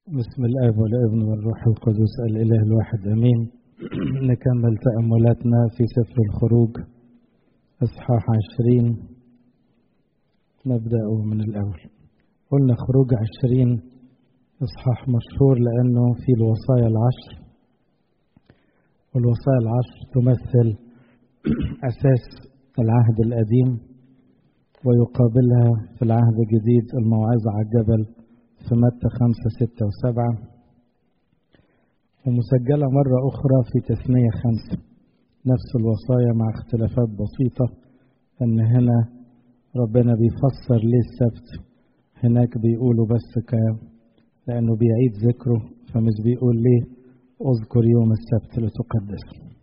بسم الاب والابن والروح القدس الاله الواحد امين نكمل تاملاتنا في سفر الخروج اصحاح عشرين نبدا من الاول قلنا خروج عشرين اصحاح مشهور لانه في الوصايا العشر والوصايا العشر تمثل اساس العهد القديم ويقابلها في العهد الجديد الموعظه على الجبل في متى خمسة ستة وسبعة ومسجلة مرة أخرى في تثنية خمسة نفس الوصايا مع اختلافات بسيطة أن هنا ربنا بيفسر ليه السبت هناك بيقولوا بس ك لأنه بيعيد ذكره فمش بيقول ليه اذكر يوم السبت لتقدس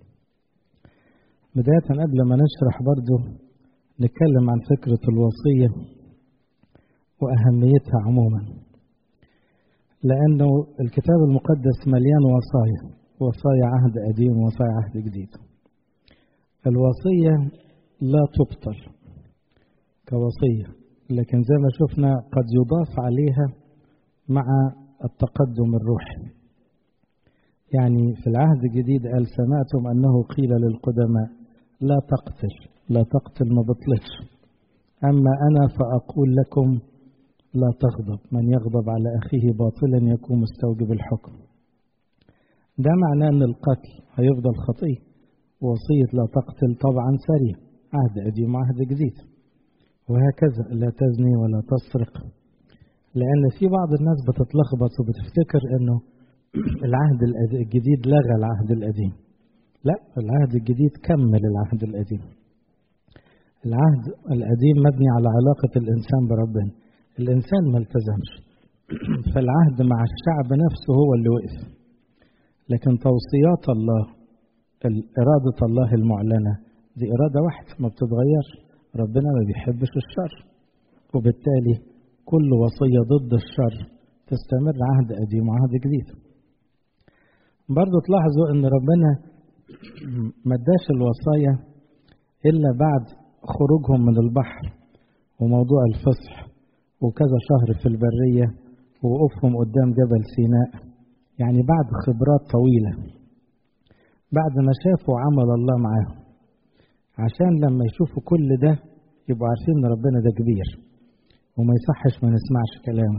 بداية قبل ما نشرح برضو نتكلم عن فكرة الوصية وأهميتها عموما لأنه الكتاب المقدس مليان وصايا وصايا عهد قديم وصايا عهد جديد الوصية لا تبطل كوصية لكن زي ما شفنا قد يضاف عليها مع التقدم الروحي يعني في العهد الجديد قال سمعتم أنه قيل للقدماء لا تقتل لا تقتل ما بطلتش أما أنا فأقول لكم لا تغضب من يغضب على أخيه باطلا يكون مستوجب الحكم ده معناه أن القتل هيفضل خطية وصية لا تقتل طبعا سريع عهد قديم وعهد جديد وهكذا لا تزني ولا تسرق لأن في بعض الناس بتتلخبط وبتفتكر أنه العهد الجديد لغى العهد القديم لا العهد الجديد كمل العهد القديم العهد القديم مبني على علاقة الإنسان بربنا الإنسان ما التزمش فالعهد مع الشعب نفسه هو اللي وقف لكن توصيات الله إرادة الله المعلنة دي إرادة واحدة ما بتتغيرش ربنا ما بيحبش الشر وبالتالي كل وصية ضد الشر تستمر عهد قديم وعهد جديد برضو تلاحظوا ان ربنا ما اداش الوصايا الا بعد خروجهم من البحر وموضوع الفصح وكذا شهر في البرية ووقوفهم قدام جبل سيناء يعني بعد خبرات طويلة بعد ما شافوا عمل الله معاهم عشان لما يشوفوا كل ده يبقوا عارفين ان ربنا ده كبير وما يصحش ما نسمعش كلامه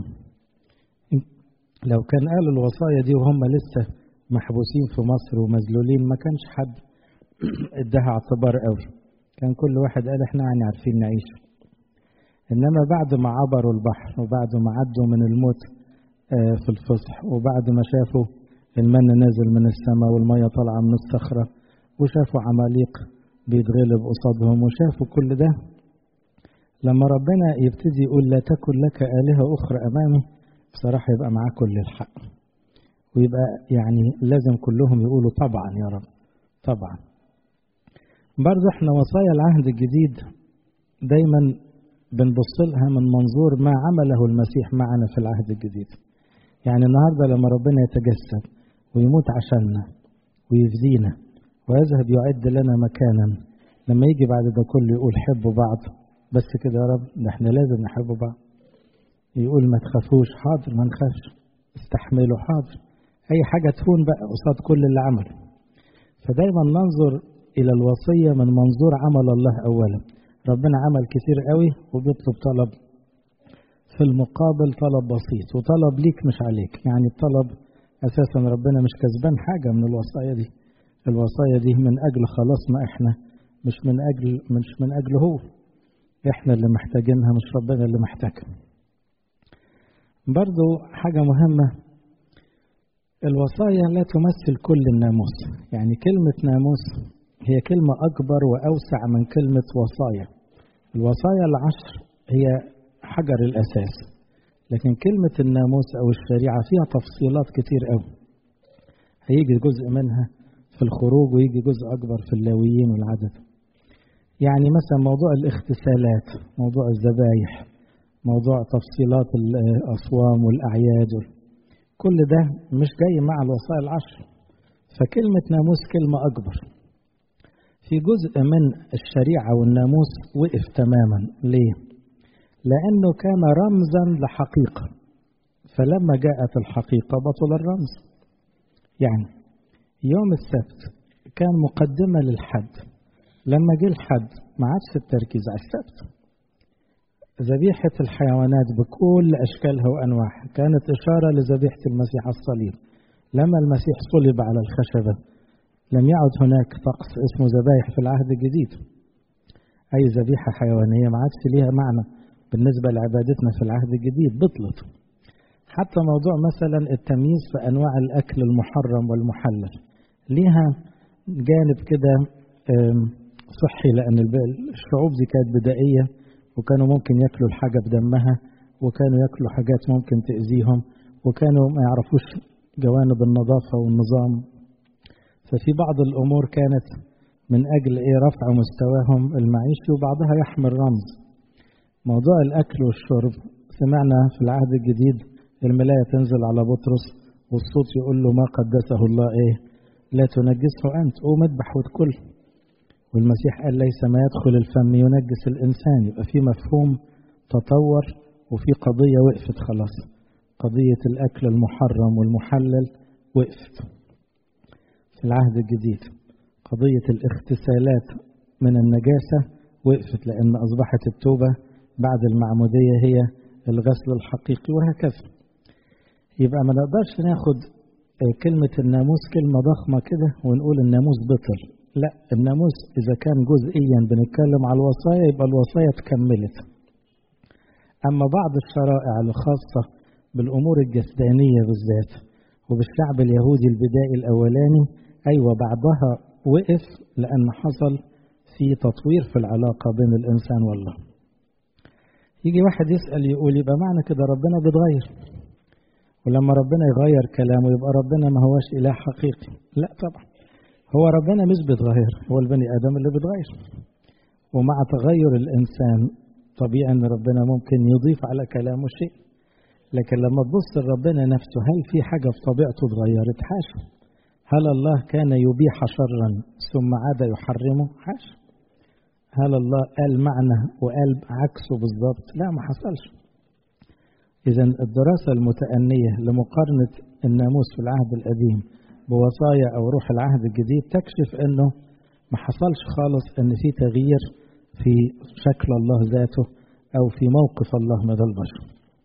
لو كان قالوا الوصايا دي وهم لسه محبوسين في مصر ومذلولين ما كانش حد اداها اعتبار قوي كان كل واحد قال احنا يعني عارفين نعيش انما بعد ما عبروا البحر وبعد ما عدوا من الموت في الفصح وبعد ما شافوا المن نازل من السماء والمية طالعة من الصخرة وشافوا عماليق بيتغلب قصادهم وشافوا كل ده لما ربنا يبتدي يقول لا تكن لك آلهة أخرى أمامي بصراحة يبقى معاه كل الحق ويبقى يعني لازم كلهم يقولوا طبعا يا رب طبعا برضه احنا وصايا العهد الجديد دايما بنبص لها من منظور ما عمله المسيح معنا في العهد الجديد يعني النهارده لما ربنا يتجسد ويموت عشاننا ويفدينا ويذهب يعد لنا مكانا لما يجي بعد ده كله يقول حبوا بعض بس كده يا رب ده احنا لازم نحب بعض يقول ما تخافوش حاضر ما نخافش استحملوا حاضر اي حاجه تهون بقى قصاد كل اللي عمله فدايما ننظر الى الوصيه من منظور عمل الله اولا ربنا عمل كتير قوي وبيطلب طلب في المقابل طلب بسيط وطلب ليك مش عليك يعني الطلب اساسا ربنا مش كسبان حاجه من الوصايا دي الوصايا دي من اجل خلاصنا احنا مش من اجل مش من اجل هو احنا اللي محتاجينها مش ربنا اللي محتاجها برضو حاجه مهمه الوصايا لا تمثل كل الناموس يعني كلمه ناموس هي كلمه اكبر واوسع من كلمه وصايا الوصايا العشر هي حجر الأساس لكن كلمة الناموس أو الشريعة فيها تفصيلات كتير أوي هيجي جزء منها في الخروج ويجي جزء أكبر في اللاويين والعدد يعني مثلا موضوع الاغتسالات موضوع الذبايح موضوع تفصيلات الأصوام والأعياد كل ده مش جاي مع الوصايا العشر فكلمة ناموس كلمة أكبر في جزء من الشريعة والناموس وقف تماما ليه؟ لأنه كان رمزا لحقيقة فلما جاءت الحقيقة بطل الرمز يعني يوم السبت كان مقدمة للحد لما جه الحد ما عادش التركيز على السبت ذبيحة الحيوانات بكل أشكالها وأنواعها كانت إشارة لذبيحة المسيح على الصليب لما المسيح صلب على الخشبة لم يعد هناك طقس اسمه ذبايح في العهد الجديد أي ذبيحة حيوانية ما عادش ليها معنى بالنسبة لعبادتنا في العهد الجديد بطلت حتى موضوع مثلا التمييز في أنواع الأكل المحرم والمحلل ليها جانب كده صحي لأن الشعوب دي كانت بدائية وكانوا ممكن ياكلوا الحاجة بدمها وكانوا ياكلوا حاجات ممكن تأذيهم وكانوا ما يعرفوش جوانب النظافة والنظام ففي بعض الأمور كانت من أجل إيه رفع مستواهم المعيشي وبعضها يحمل رمز موضوع الأكل والشرب سمعنا في العهد الجديد الملاية تنزل على بطرس والصوت يقول له ما قدسه الله إيه لا تنجسه أنت قوم اذبح وتكل والمسيح قال ليس ما يدخل الفم ينجس الإنسان يبقى في مفهوم تطور وفي قضية وقفت خلاص قضية الأكل المحرم والمحلل وقفت في العهد الجديد قضية الاغتسالات من النجاسة وقفت لأن أصبحت التوبة بعد المعمودية هي الغسل الحقيقي وهكذا يبقى ما نقدرش ناخد كلمة الناموس كلمة ضخمة كده ونقول الناموس بطل لا الناموس إذا كان جزئيا بنتكلم على الوصايا يبقى الوصايا اتكملت أما بعض الشرائع الخاصة بالأمور الجسدانية بالذات وبالشعب اليهودي البدائي الأولاني أيوة بعضها وقف لأن حصل في تطوير في العلاقة بين الإنسان والله يجي واحد يسأل يقول يبقى معنى كده ربنا بيتغير ولما ربنا يغير كلامه يبقى ربنا ما هوش إله حقيقي لا طبعا هو ربنا مش بيتغير هو البني آدم اللي بيتغير ومع تغير الإنسان طبيعي أن ربنا ممكن يضيف على كلامه شيء لكن لما تبص لربنا نفسه هل في حاجة في طبيعته اتغيرت حاشا هل الله كان يبيح شرا ثم عاد يحرمه حاشا هل الله قال معنى وقال عكسه بالضبط لا ما حصلش إذا الدراسة المتأنية لمقارنة الناموس في العهد القديم بوصايا أو روح العهد الجديد تكشف أنه ما حصلش خالص أن في تغيير في شكل الله ذاته أو في موقف الله مدى البشر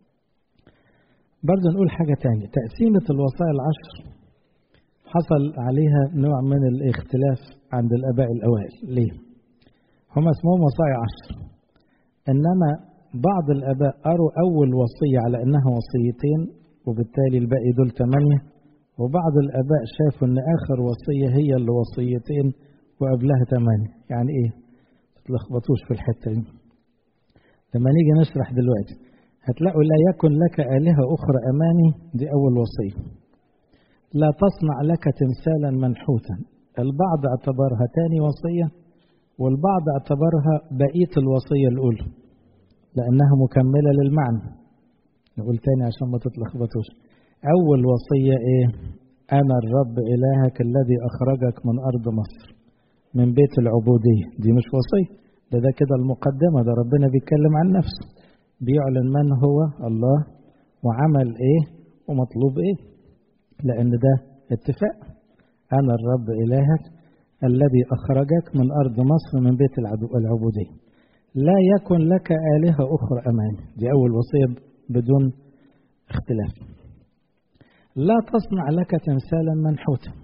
برضه نقول حاجة تانية تقسيمة الوصايا العشر حصل عليها نوع من الاختلاف عند الآباء الأوائل ليه؟ هم اسمهم وصايا عشر إنما بعض الآباء أروا أول وصية على أنها وصيتين وبالتالي الباقي دول ثمانية وبعض الآباء شافوا أن آخر وصية هي اللي وصيتين وقبلها ثمانية يعني إيه؟ تلخبطوش في الحتة دي لما نيجي نشرح دلوقتي هتلاقوا لا يكن لك آلهة أخرى أمامي دي أول وصية لا تصنع لك تمثالا منحوتا البعض اعتبرها تاني وصية والبعض اعتبرها بقية الوصية الأولى لأنها مكملة للمعنى نقول تاني عشان ما تتلخبطوش أول وصية إيه أنا الرب إلهك الذي أخرجك من أرض مصر من بيت العبودية دي مش وصية ده ده كده المقدمة ده ربنا بيتكلم عن نفسه بيعلن من هو الله وعمل إيه ومطلوب إيه لأن ده اتفاق أنا الرب إلهك الذي أخرجك من أرض مصر من بيت العبودية لا يكن لك آلهة أخرى أمامي دي أول وصية بدون اختلاف لا تصنع لك تمثالا منحوتا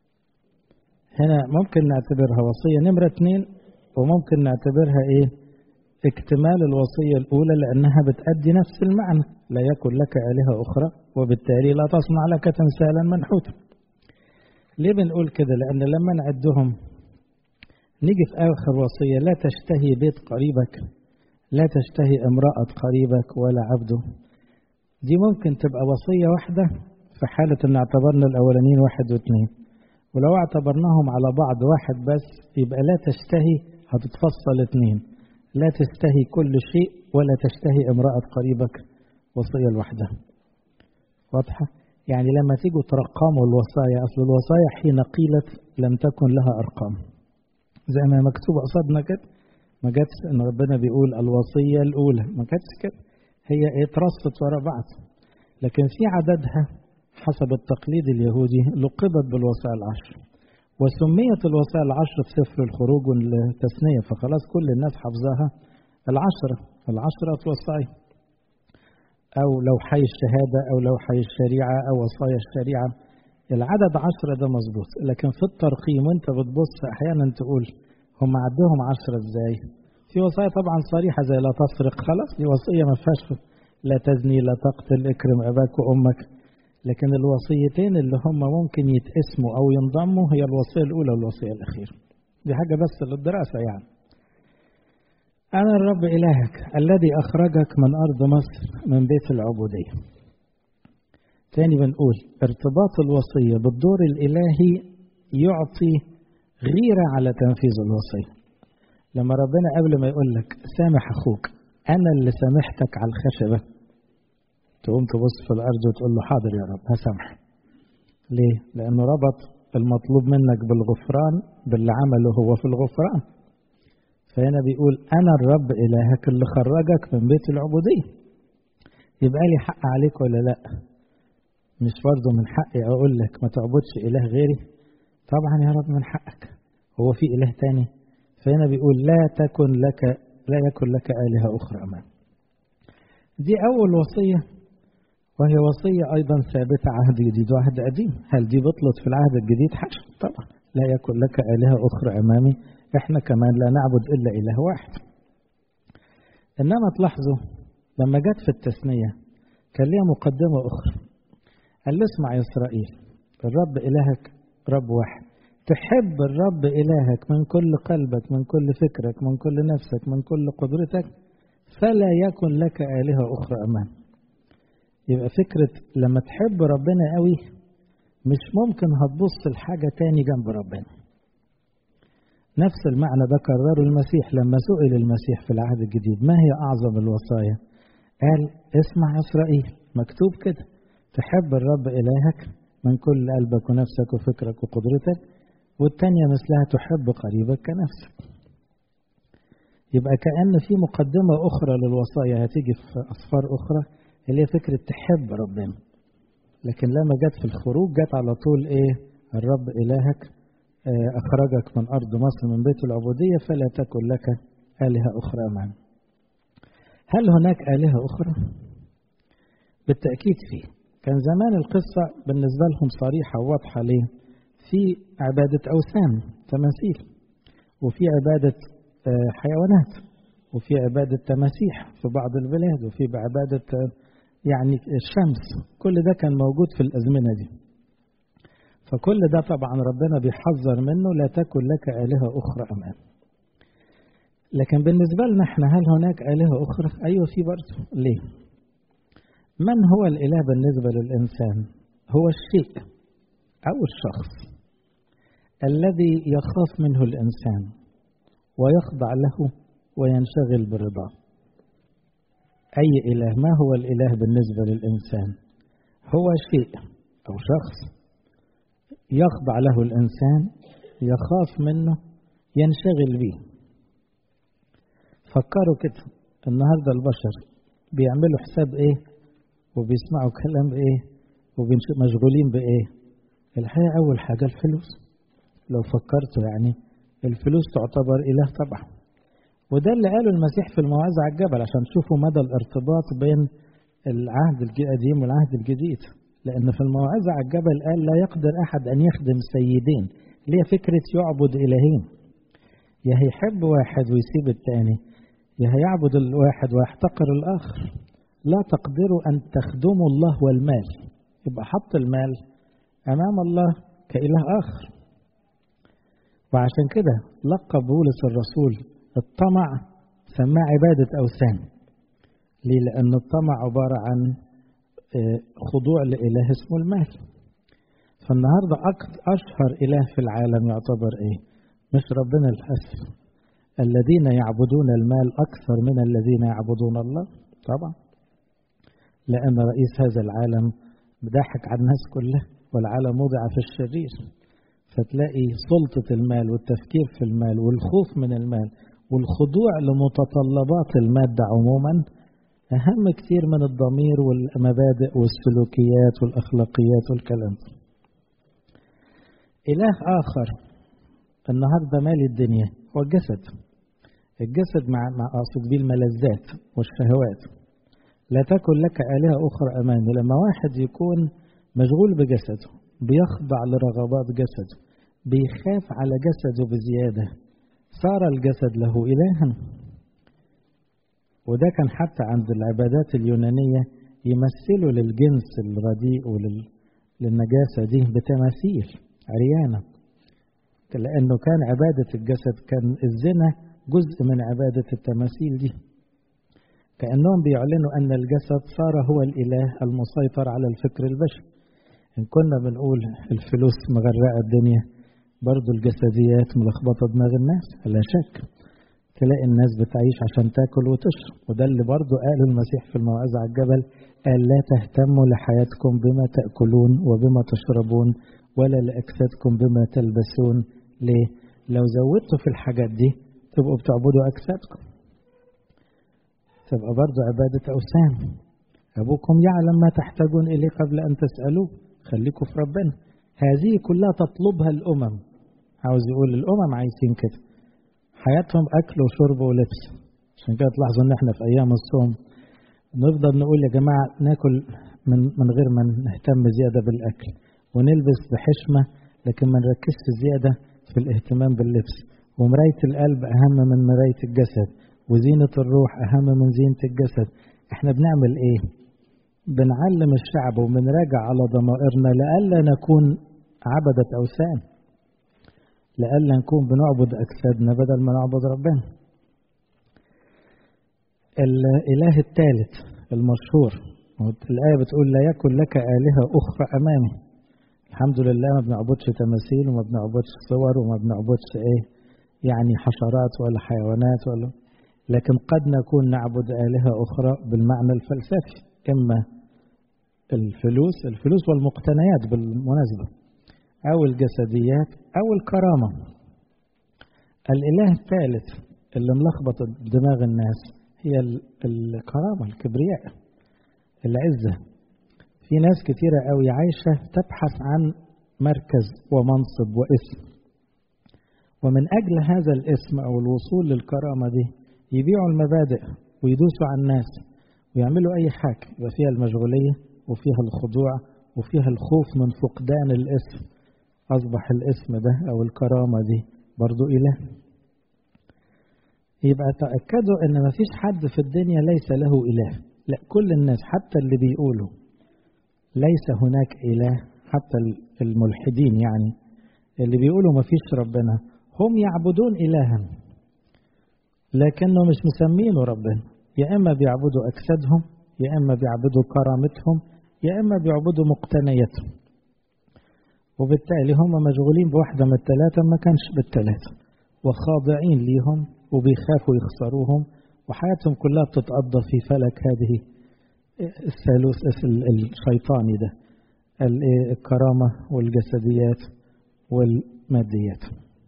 هنا ممكن نعتبرها وصية نمرة اثنين وممكن نعتبرها ايه اكتمال الوصية الأولى لأنها بتأدي نفس المعنى لا يكن لك آلهة أخرى وبالتالي لا تصنع لك تمثالا منحوتا ليه بنقول كده لأن لما نعدهم نيجي في آخر وصية لا تشتهي بيت قريبك لا تشتهي امرأة قريبك ولا عبده دي ممكن تبقى وصية واحدة في حالة ان اعتبرنا الأولانيين واحد واثنين ولو اعتبرناهم على بعض واحد بس يبقى لا تشتهي هتتفصل اثنين لا تشتهي كل شيء ولا تشتهي امرأة قريبك وصية لوحدها واضحة؟ يعني لما تيجوا ترقموا الوصايا أصل الوصايا حين قيلت لم تكن لها أرقام زي ما مكتوب قصادنا كده ما جاتش ان ربنا بيقول الوصيه الاولى ما كانتش كده هي ايه اترصت ورا بعض لكن في عددها حسب التقليد اليهودي لقبت بالوصايا العشر وسميت الوصايا العشر في سفر الخروج والتثنية فخلاص كل الناس حفظها العشرة العشرة وصايا أو لو حي الشهادة أو لو حي الشريعة أو وصايا الشريعة العدد عشرة ده مظبوط لكن في الترقيم وانت بتبص أحيانا تقول هم عدوهم عشرة ازاي في وصايا طبعا صريحة زي لا تسرق خلاص دي وصية ما فيهاش لا تزني لا تقتل اكرم أباك وأمك لكن الوصيتين اللي هم ممكن يتقسموا أو ينضموا هي الوصية الأولى والوصية الأخيرة دي حاجة بس للدراسة يعني أنا الرب إلهك الذي أخرجك من أرض مصر من بيت العبودية تاني بنقول ارتباط الوصية بالدور الإلهي يعطي غيرة على تنفيذ الوصية لما ربنا قبل ما يقول لك سامح أخوك أنا اللي سامحتك على الخشبة تقوم تبص في الأرض وتقول له حاضر يا رب هسامح ليه؟ لأنه ربط المطلوب منك بالغفران باللي عمله هو في الغفران فهنا بيقول أنا الرب إلهك اللي خرجك من بيت العبودية يبقى لي حق عليك ولا لأ مش برضه من حقي أقول لك ما تعبدش إله غيري طبعا يا رب من حقك هو في إله تاني فهنا بيقول لا تكن لك لا يكن لك آلهة أخرى أمام دي أول وصية وهي وصية أيضا ثابتة عهد جديد وعهد قديم هل دي بطلت في العهد الجديد حشو طبعا لا يكن لك آلهة أخرى أمامي إحنا كمان لا نعبد إلا إله واحد إنما تلاحظوا لما جت في التثنية كان ليها مقدمة أخرى قال له اسمع يا إسرائيل الرب إلهك رب واحد تحب الرب إلهك من كل قلبك من كل فكرك من كل نفسك من كل قدرتك فلا يكن لك آلهة أخرى أمام يبقى فكرة لما تحب ربنا قوي مش ممكن هتبص لحاجة تاني جنب ربنا نفس المعنى ده كرره المسيح لما سئل المسيح في العهد الجديد ما هي أعظم الوصايا قال اسمع إسرائيل مكتوب كده تحب الرب إلهك من كل قلبك ونفسك وفكرك وقدرتك والتانية مثلها تحب قريبك كنفسك يبقى كأن في مقدمة أخرى للوصايا هتيجي في أصفار أخرى اللي هي فكرة تحب ربنا لكن لما جت في الخروج جت على طول إيه الرب إلهك أخرجك من أرض مصر من بيت العبودية فلا تكن لك آلهة أخرى معا هل هناك آلهة أخرى؟ بالتأكيد فيه كان زمان القصة بالنسبة لهم صريحة وواضحة ليه؟ في عبادة أوثان تماثيل وفي عبادة حيوانات وفي عبادة تماسيح في بعض البلاد وفي عبادة يعني الشمس كل ده كان موجود في الأزمنة دي فكل ده طبعا ربنا بيحذر منه لا تكن لك آلهة أخرى أمام لكن بالنسبة لنا احنا هل هناك آلهة أخرى؟ أيوة في برضه ليه؟ من هو الإله بالنسبة للإنسان؟ هو الشيء أو الشخص الذي يخاف منه الإنسان ويخضع له وينشغل برضاه أي إله ما هو الإله بالنسبة للإنسان هو شيء أو شخص يخضع له الإنسان يخاف منه ينشغل به فكروا كده النهاردة البشر بيعملوا حساب إيه وبيسمعوا كلام إيه ومشغولين بإيه الحقيقة أول حاجة الفلوس لو فكرتوا يعني الفلوس تعتبر إله طبعا وده اللي قاله المسيح في الموعظة على الجبل عشان تشوفوا مدى الارتباط بين العهد القديم والعهد الجديد لأن في الموعظة على الجبل قال لا يقدر أحد أن يخدم سيدين اللي هي فكرة يعبد إلهين يا هيحب واحد ويسيب التاني يا هيعبد الواحد ويحتقر الآخر لا تقدروا أن تخدموا الله والمال يبقى حط المال أمام الله كإله آخر وعشان كده لقب بولس الرسول الطمع سماه عبادة أوثان ليه؟ لأن الطمع عبارة عن خضوع لإله اسمه المال فالنهاردة أشهر إله في العالم يعتبر إيه مش ربنا للأسف الذين يعبدون المال أكثر من الذين يعبدون الله طبعا لأن رئيس هذا العالم ضحك على الناس كلها والعالم وضع في الشرير فتلاقي سلطة المال والتفكير في المال والخوف من المال والخضوع لمتطلبات المادة عموما أهم كتير من الضمير والمبادئ والسلوكيات والأخلاقيات والكلام إله آخر النهاردة مالي الدنيا هو الجسد الجسد مع مع أقصد بيه الملذات والشهوات لا تكن لك آلهة أخرى أمامي لما واحد يكون مشغول بجسده بيخضع لرغبات جسده بيخاف على جسده بزيادة صار الجسد له إلها وده كان حتى عند العبادات اليونانية يمثلوا للجنس الرديء وللنجاسة دي بتماثيل عريانة لأنه كان عبادة الجسد كان الزنا جزء من عبادة التماثيل دي كأنهم بيعلنوا أن الجسد صار هو الإله المسيطر على الفكر البشري إن كنا بنقول الفلوس مغرقة الدنيا برضو الجسديات ملخبطة دماغ الناس لا شك تلاقي الناس بتعيش عشان تاكل وتشرب وده اللي برضو قاله المسيح في الموعظة على الجبل قال لا تهتموا لحياتكم بما تأكلون وبما تشربون ولا لأجسادكم بما تلبسون ليه؟ لو زودتوا في الحاجات دي تبقوا بتعبدوا أجسادكم تبقى برضو عبادة أوثان أبوكم يعلم ما تحتاجون إليه قبل أن تسألوه خليكم في ربنا هذه كلها تطلبها الأمم عاوز يقول الأمم عايزين كده حياتهم أكل وشرب ولبس عشان كده تلاحظوا إن إحنا في أيام الصوم نفضل نقول يا جماعة ناكل من, من غير ما نهتم زيادة بالأكل ونلبس بحشمة لكن ما نركزش زيادة في الاهتمام باللبس ومراية القلب أهم من مراية الجسد وزينة الروح أهم من زينة الجسد احنا بنعمل ايه بنعلم الشعب وبنراجع على ضمائرنا لئلا نكون عبدة أوثان لئلا نكون بنعبد أجسادنا بدل ما نعبد ربنا الإله الثالث المشهور الآية بتقول لا يكن لك آلهة أخرى أمامي الحمد لله ما بنعبدش تماثيل وما بنعبدش صور وما بنعبدش ايه يعني حشرات ولا حيوانات ولا لكن قد نكون نعبد آلهة أخرى بالمعنى الفلسفي إما الفلوس الفلوس والمقتنيات بالمناسبة أو الجسديات أو الكرامة الإله الثالث اللي ملخبط دماغ الناس هي الكرامة الكبرياء العزة في ناس كتيرة قوي عايشة تبحث عن مركز ومنصب واسم ومن أجل هذا الاسم أو الوصول للكرامة دي يبيعوا المبادئ ويدوسوا على الناس ويعملوا أي حاجة يبقى فيها المشغولية وفيها الخضوع وفيها الخوف من فقدان الاسم أصبح الاسم ده أو الكرامة دي برضو إله يبقى تأكدوا أن ما فيش حد في الدنيا ليس له إله لا كل الناس حتى اللي بيقولوا ليس هناك إله حتى الملحدين يعني اللي بيقولوا ما فيش ربنا هم يعبدون إلها لكنه مش مسمينه ربنا يا إما بيعبدوا أجسادهم يا إما بيعبدوا كرامتهم يا إما بيعبدوا مقتنياتهم وبالتالي هم مشغولين بواحدة من الثلاثة ما كانش بالثلاثة وخاضعين ليهم وبيخافوا يخسروهم وحياتهم كلها بتتقضى في فلك هذه الثالوث الشيطاني ده الكرامة والجسديات والماديات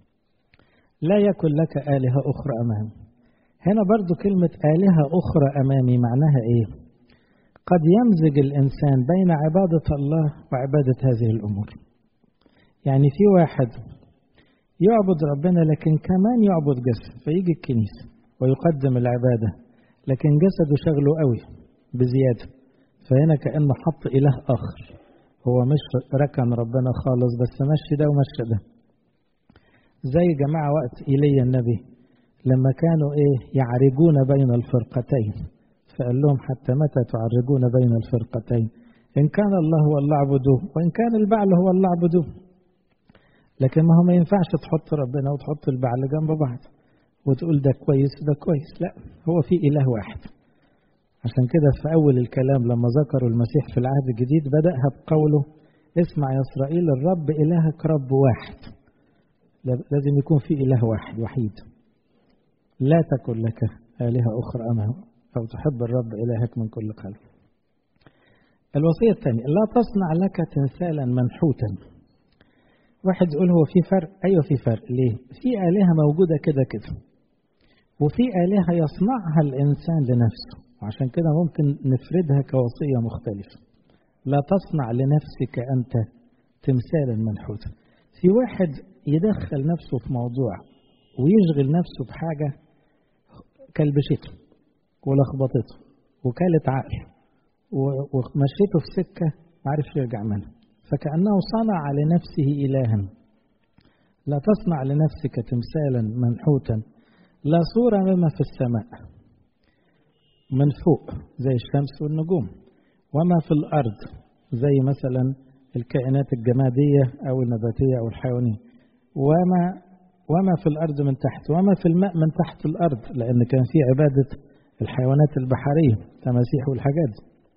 لا يكن لك آلهة أخرى أمامي هنا برضو كلمة آلهة أخرى أمامي معناها إيه قد يمزج الإنسان بين عبادة الله وعبادة هذه الأمور يعني في واحد يعبد ربنا لكن كمان يعبد جسد فيجي الكنيسة ويقدم العبادة لكن جسده شغله قوي بزيادة فهنا كأنه حط إله آخر هو مش ركن ربنا خالص بس مشي ده ومشي ده زي جماعة وقت إيليا النبي لما كانوا إيه يعرجون بين الفرقتين فقال لهم حتى متى تعرجون بين الفرقتين إن كان الله هو الله اعبدوه وإن كان البعل هو الله اعبدوه لكن ما هو ما ينفعش تحط ربنا وتحط البعل جنب بعض وتقول ده كويس ده كويس لا هو في إله واحد عشان كده في أول الكلام لما ذكروا المسيح في العهد الجديد بدأها بقوله اسمع يا إسرائيل الرب إلهك رب واحد لازم يكون في إله واحد وحيد لا تكن لك آلهة أخرى أمامه أو تحب الرب إلهك من كل قلب الوصية الثانية لا تصنع لك تمثالا منحوتا واحد يقول هو في فرق أيوة في فرق ليه في آلهة موجودة كده كده وفي آلهة يصنعها الإنسان لنفسه وعشان كده ممكن نفردها كوصية مختلفة لا تصنع لنفسك أنت تمثالا منحوتا في واحد يدخل نفسه في موضوع ويشغل نفسه بحاجة كلبشته ولخبطته وكالت عقل ومشيته في سكة معرفش يرجع منها فكأنه صنع لنفسه إلها لا تصنع لنفسك تمثالا منحوتا لا صورة مما في السماء من فوق زي الشمس والنجوم وما في الأرض زي مثلا الكائنات الجمادية أو النباتية أو الحيوانية وما وما في الأرض من تحت وما في الماء من تحت الأرض لأن كان في عبادة الحيوانات البحرية تماسيح والحاجات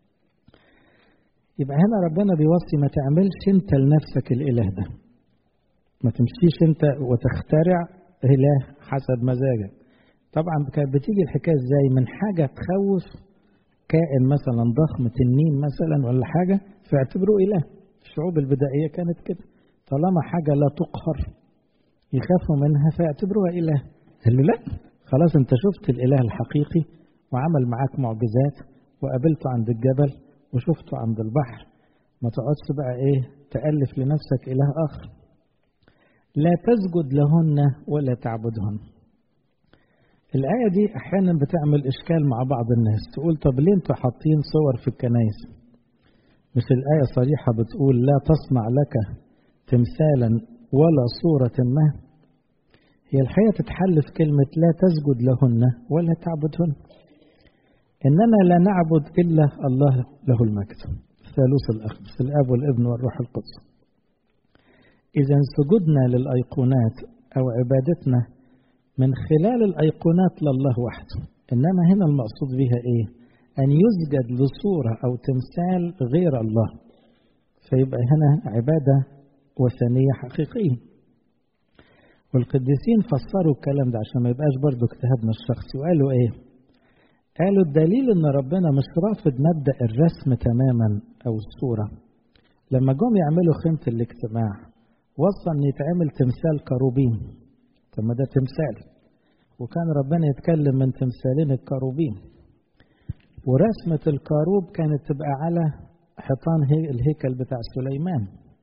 يبقى هنا ربنا بيوصي ما تعملش انت لنفسك الاله ده ما تمشيش انت وتخترع اله حسب مزاجك طبعا كانت بتيجي الحكايه ازاي من حاجه تخوف كائن مثلا ضخم تنين مثلا ولا حاجه فاعتبروه اله الشعوب البدائيه كانت كده طالما حاجه لا تقهر يخافوا منها فاعتبروها اله قال له لا خلاص انت شفت الاله الحقيقي وعمل معاك معجزات وقابلته عند الجبل وشفته عند البحر ما تقعدش بقى ايه تألف لنفسك إله آخر لا تسجد لهن ولا تعبدهن الآية دي أحيانا بتعمل إشكال مع بعض الناس تقول طب ليه انتوا حاطين صور في الكنايس مش الآية صريحة بتقول لا تصنع لك تمثالا ولا صورة ما هي الحقيقة تتحل في كلمة لا تسجد لهن ولا تعبدهن إننا لا نعبد إلا الله له المجد ثالوث الأخبث الآب والابن والروح القدس إذا سجودنا للأيقونات أو عبادتنا من خلال الأيقونات لله وحده إنما هنا المقصود بها إيه أن يسجد لصورة أو تمثال غير الله فيبقى هنا عبادة وثنية حقيقية والقديسين فسروا الكلام ده عشان ما يبقاش برضو اجتهادنا الشخصي وقالوا ايه قالوا الدليل ان ربنا مش رافض مبدا الرسم تماما او الصوره لما جم يعملوا خيمه الاجتماع وصى ان يتعمل تمثال كروبين طب ما ده تمثال وكان ربنا يتكلم من تمثالين الكروبين ورسمة الكروب كانت تبقى على حيطان الهيكل بتاع سليمان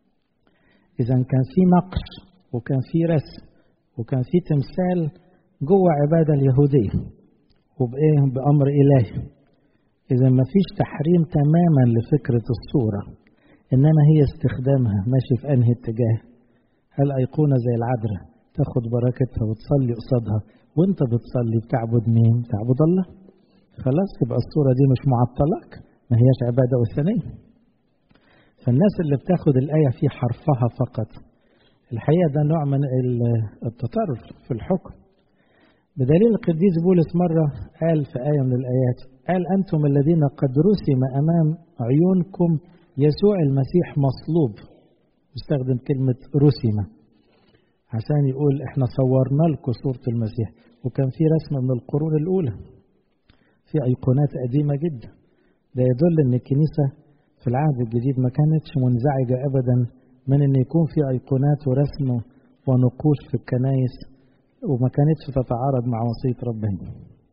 إذا كان في نقش وكان في رسم وكان في تمثال جوه عبادة اليهودية وبإيه بأمر إلهي إذا ما فيش تحريم تماما لفكرة الصورة إنما هي استخدامها ماشي في أنهي اتجاه هل أيقونة زي العذراء تاخد بركتها وتصلي قصادها وانت بتصلي بتعبد مين؟ تعبد الله خلاص يبقى الصورة دي مش معطلك ما هياش عبادة وثنية فالناس اللي بتاخد الآية في حرفها فقط الحقيقة ده نوع من التطرف في الحكم بدليل القديس بولس مرة قال في آية من الآيات قال أنتم الذين قد رسم أمام عيونكم يسوع المسيح مصلوب يستخدم كلمة رسم عشان يقول احنا صورنا لكم صورة المسيح وكان في رسمة من القرون الأولى في أيقونات قديمة جدا ده يدل أن الكنيسة في العهد الجديد ما كانتش منزعجة أبدا من أن يكون في أيقونات ورسم ونقوش في الكنايس وما كانتش تتعارض مع وصية ربنا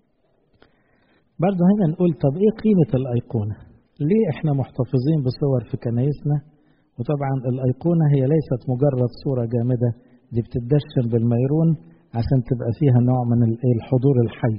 برضه هنا نقول طب ايه قيمة الأيقونة ليه احنا محتفظين بصور في كنايسنا وطبعا الأيقونة هي ليست مجرد صورة جامدة دي بتدشن بالميرون عشان تبقى فيها نوع من الحضور الحي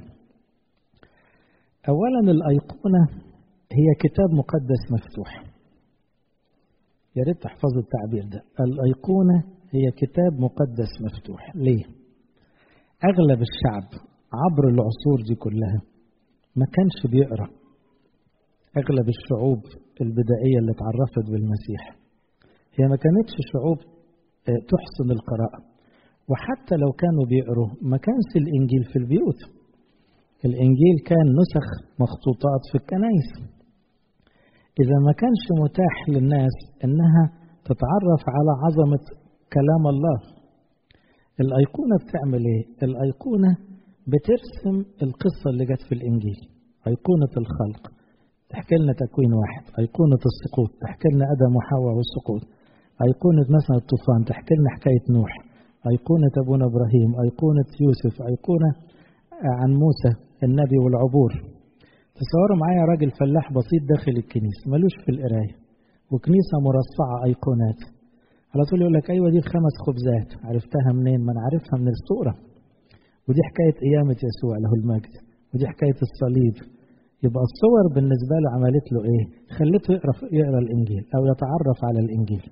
أولا الأيقونة هي كتاب مقدس مفتوح يا ريت تحفظوا التعبير ده الأيقونة هي كتاب مقدس مفتوح ليه؟ أغلب الشعب عبر العصور دي كلها ما كانش بيقرأ أغلب الشعوب البدائية اللي اتعرفت بالمسيح هي ما كانتش شعوب تحسن القراءة وحتى لو كانوا بيقروا ما كانش الإنجيل في البيوت الإنجيل كان نسخ مخطوطات في الكنائس إذا ما كانش متاح للناس إنها تتعرف على عظمة كلام الله الأيقونة بتعمل إيه؟ الأيقونة بترسم القصة اللي جت في الإنجيل أيقونة الخلق تحكي لنا تكوين واحد أيقونة السقوط تحكي لنا آدم وحواء والسقوط أيقونة مثلا الطوفان تحكي لنا حكاية نوح أيقونة أبونا إبراهيم أيقونة يوسف أيقونة عن موسى النبي والعبور تصوروا معايا راجل فلاح بسيط داخل الكنيسة ملوش في القراية وكنيسة مرصعة أيقونات على طول يقول لك أيوة دي الخمس خبزات عرفتها منين؟ ما أنا عارفها من الصورة ودي حكاية قيامة يسوع له المجد ودي حكاية الصليب يبقى الصور بالنسبة له عملت له إيه؟ خلته يقرأ, يقرأ الإنجيل أو يتعرف على الإنجيل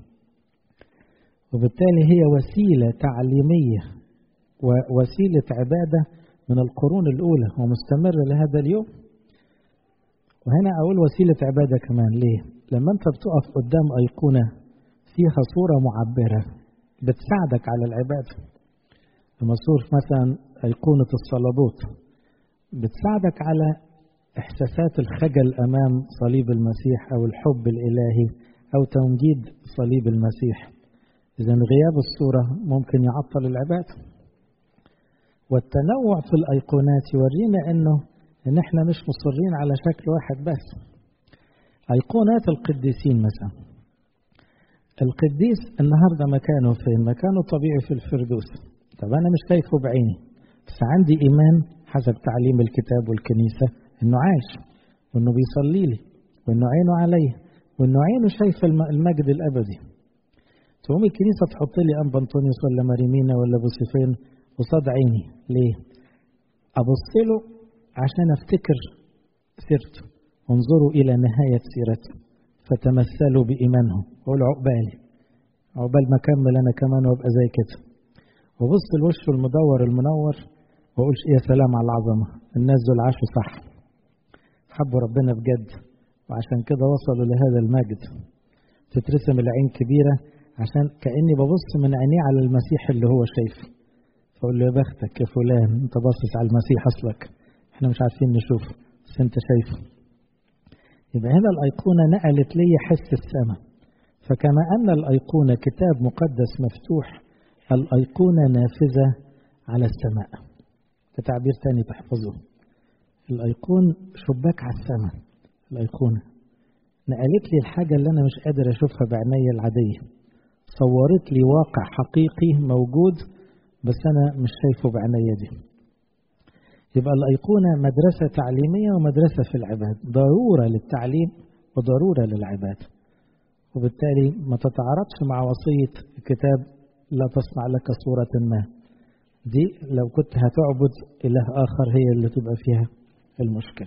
وبالتالي هي وسيلة تعليمية ووسيلة عبادة من القرون الأولى ومستمرة لهذا اليوم وهنا أقول وسيلة عبادة كمان ليه؟ لما أنت بتقف قدام أيقونة فيها صورة معبرة بتساعدك على العبادة لما صور مثلا أيقونة الصلبوت بتساعدك على إحساسات الخجل أمام صليب المسيح أو الحب الإلهي أو تمجيد صليب المسيح إذا غياب الصورة ممكن يعطل العبادة والتنوع في الأيقونات يورينا أنه إن إحنا مش مصرين على شكل واحد بس أيقونات القديسين مثلا القديس النهارده مكانه فين؟ مكانه طبيعي في الفردوس طب أنا مش شايفه بعيني بس عندي إيمان حسب تعليم الكتاب والكنيسة إنه عايش وإنه بيصلي لي وإنه عينه عليا وإنه عينه شايفة المجد الأبدي تقوم الكنيسة تحط لي أنبا أنطونيوس ولا ماريمينا ولا بوسيفين قصاد عيني ليه؟ أبص له عشان أفتكر سيرته انظروا إلى نهاية سيرته فتمثلوا بإيمانهم قول عقبالي عقبال ما أكمل أنا كمان وأبقى زي كده وبص الوش المدور المنور وأقول يا سلام على العظمة الناس دول عاشوا صح حبوا ربنا بجد وعشان كده وصلوا لهذا المجد تترسم العين كبيرة عشان كأني ببص من عينيه على المسيح اللي هو شايفه فأقول له يا بختك يا فلان أنت باصص على المسيح أصلك احنا مش عارفين نشوفه بس أنت شايفه يبقى هنا الأيقونة نقلت لي حس السماء فكما أن الأيقونة كتاب مقدس مفتوح الأيقونة نافذة على السماء ده تعبير تاني تحفظه الأيقون شباك على السماء الأيقونة نقلت لي الحاجة اللي أنا مش قادر أشوفها بعيني العادية صورت لي واقع حقيقي موجود بس أنا مش شايفه بعيني دي يبقى الأيقونة مدرسة تعليمية ومدرسة في العباد ضرورة للتعليم وضرورة للعباد وبالتالي ما تتعارضش مع وصية الكتاب لا تصنع لك صورة ما دي لو كنت هتعبد إله آخر هي اللي تبقى فيها المشكلة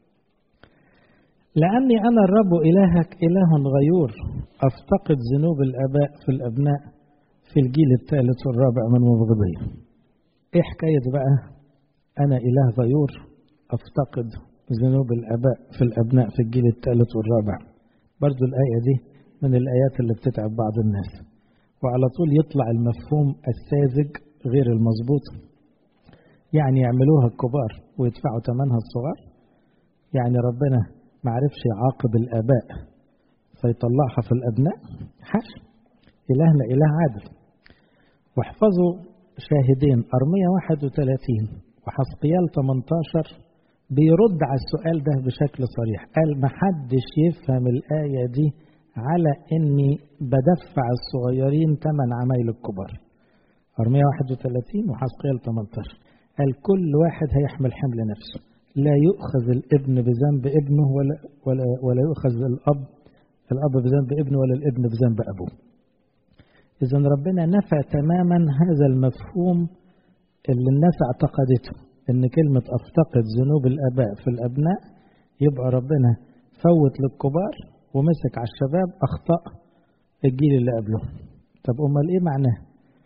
لأني أنا الرب إلهك إله غيور أفتقد ذنوب الآباء في الأبناء في الجيل الثالث والرابع من مبغضية إيه حكاية بقى أنا إله غيور أفتقد ذنوب الآباء في الأبناء في الجيل الثالث والرابع برضو الآية دي من الآيات اللي بتتعب بعض الناس وعلى طول يطلع المفهوم الساذج غير المظبوط يعني يعملوها الكبار ويدفعوا ثمنها الصغار يعني ربنا ما عرفش يعاقب الآباء فيطلعها في الأبناء حش إلهنا إله عادل واحفظوا شاهدين أرمية 31 وحسقيال 18 بيرد على السؤال ده بشكل صريح قال ما حدش يفهم الآية دي على إني بدفع الصغيرين ثمن عمايل الكبار أرمية 31 وحسقيال 18 قال كل واحد هيحمل حمل نفسه لا يؤخذ الابن بذنب ابنه ولا ولا ولا يؤخذ الاب الاب بذنب ابنه ولا الابن بذنب ابوه. اذا ربنا نفى تماما هذا المفهوم اللي الناس اعتقدته ان كلمه افتقد ذنوب الاباء في الابناء يبقى ربنا فوت للكبار ومسك على الشباب اخطاء الجيل اللي قبله. طب امال ايه معناه؟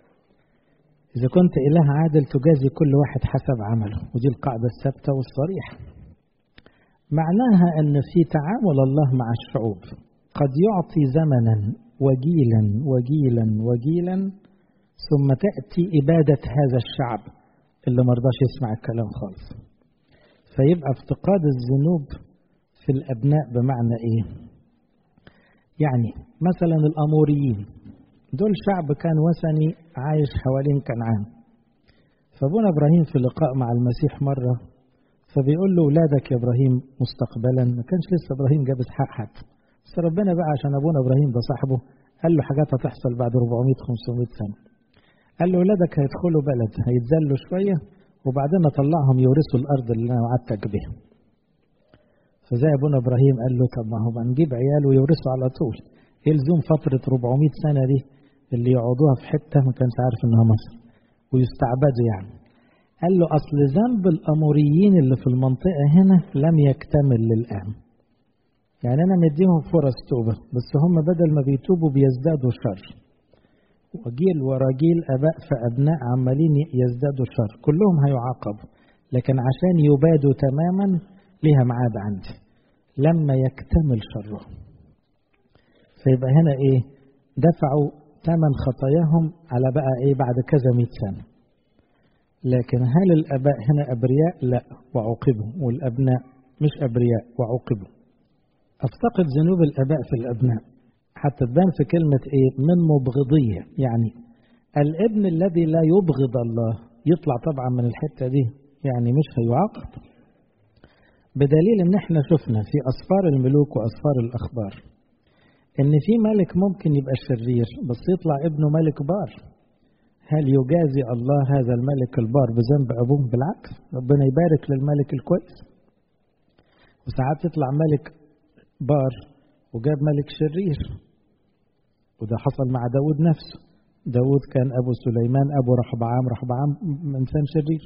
إذا كنت إله عادل تجازي كل واحد حسب عمله ودي القاعدة الثابتة والصريحة معناها أن في تعامل الله مع الشعوب قد يعطي زمنا وجيلا وجيلا وجيلا ثم تأتي إبادة هذا الشعب اللي مرضاش يسمع الكلام خالص فيبقى افتقاد الذنوب في الأبناء بمعنى إيه يعني مثلا الأموريين دول شعب كان وثني عايش حوالين كنعان فابونا ابراهيم في لقاء مع المسيح مره فبيقول له ولادك يا ابراهيم مستقبلا ما كانش لسه ابراهيم جاب اسحاق حتى بس ربنا بقى عشان ابونا ابراهيم ده صاحبه قال له حاجات هتحصل بعد 400 500 سنه قال له ولادك هيدخلوا بلد هيتذلوا شويه وبعدين اطلعهم يورثوا الارض اللي انا وعدتك بها فزي ابونا ابراهيم قال له طب ما هو نجيب عيال ويورثوا على طول ايه لزوم فتره 400 سنه دي اللي يقعدوها في حته ما كانش عارف انها مصر ويستعبدوا يعني قال له اصل ذنب الاموريين اللي في المنطقه هنا لم يكتمل للان يعني انا مديهم فرص توبه بس هم بدل ما بيتوبوا بيزدادوا شر وجيل ورا جيل اباء فابناء عمالين يزدادوا شر كلهم هيعاقبوا لكن عشان يبادوا تماما ليها ميعاد عندي لما يكتمل شرهم فيبقى هنا ايه دفعوا ثمن خطاياهم على بقى ايه بعد كذا مئة سنة لكن هل الاباء هنا ابرياء لا وعوقبوا والابناء مش ابرياء وعوقبوا افتقد ذنوب الاباء في الابناء حتى تبان في كلمة ايه من مبغضية يعني الابن الذي لا يبغض الله يطلع طبعا من الحتة دي يعني مش هيعاقب بدليل ان احنا شفنا في اسفار الملوك واسفار الاخبار ان في ملك ممكن يبقى شرير بس يطلع ابنه ملك بار هل يجازي الله هذا الملك البار بذنب ابوه بالعكس ربنا يبارك للملك الكويس وساعات يطلع ملك بار وجاب ملك شرير وده حصل مع داود نفسه داود كان أبو سليمان أبو رحبعام رحبعام إنسان شرير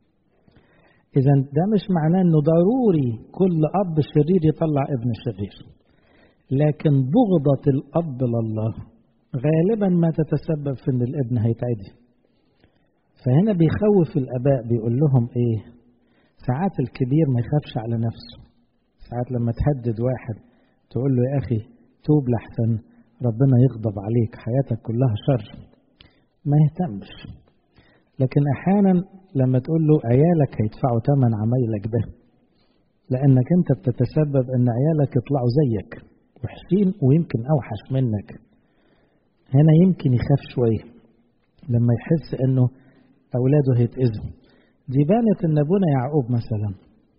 إذا ده مش معناه إنه ضروري كل أب شرير يطلع ابن شرير لكن بغضة الأب لله غالبا ما تتسبب في إن الابن هيتعدي فهنا بيخوف الآباء بيقول لهم إيه ساعات الكبير ما يخافش على نفسه ساعات لما تهدد واحد تقول له يا أخي توب لحسن ربنا يغضب عليك حياتك كلها شر ما يهتمش لكن أحيانا لما تقول له عيالك هيدفعوا ثمن عمايلك ده لأنك أنت بتتسبب أن عيالك يطلعوا زيك وحشين ويمكن أوحش منك هنا يمكن يخاف شوية لما يحس أنه أولاده هيتأذوا دي بانت أن أبونا يعقوب مثلا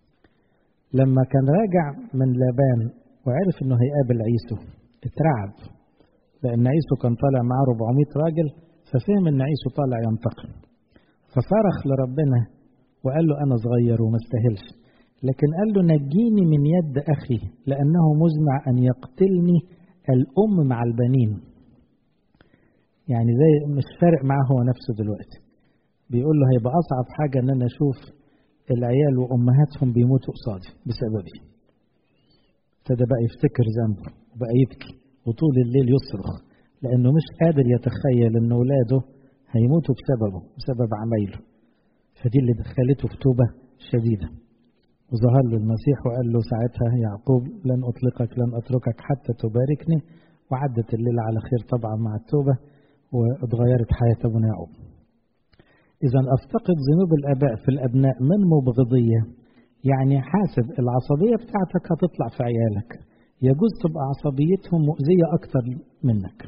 لما كان راجع من لابان وعرف أنه هيقابل عيسو اترعب لأن عيسو كان طالع معاه 400 راجل ففهم أن عيسو طالع ينتقم فصرخ لربنا وقال له أنا صغير وما استاهلش لكن قال له نجيني من يد أخي لأنه مزمع أن يقتلني الأم مع البنين يعني زي مش فارق معاه هو نفسه دلوقتي بيقول له هيبقى أصعب حاجة أن أنا أشوف العيال وأمهاتهم بيموتوا قصادي بسببي ابتدى بقى يفتكر ذنبه وبقى يبكي وطول الليل يصرخ لأنه مش قادر يتخيل أن أولاده هيموتوا بسببه بسبب عمايله فدي اللي دخلته في توبة شديدة وظهر له المسيح وقال له ساعتها يعقوب لن أطلقك لن أتركك حتى تباركني وعدت الليلة على خير طبعا مع التوبة واتغيرت حياة ابن يعقوب إذا أفتقد ذنوب الآباء في الأبناء من مبغضية يعني حاسب العصبية بتاعتك هتطلع في عيالك يجوز تبقى عصبيتهم مؤذية أكتر منك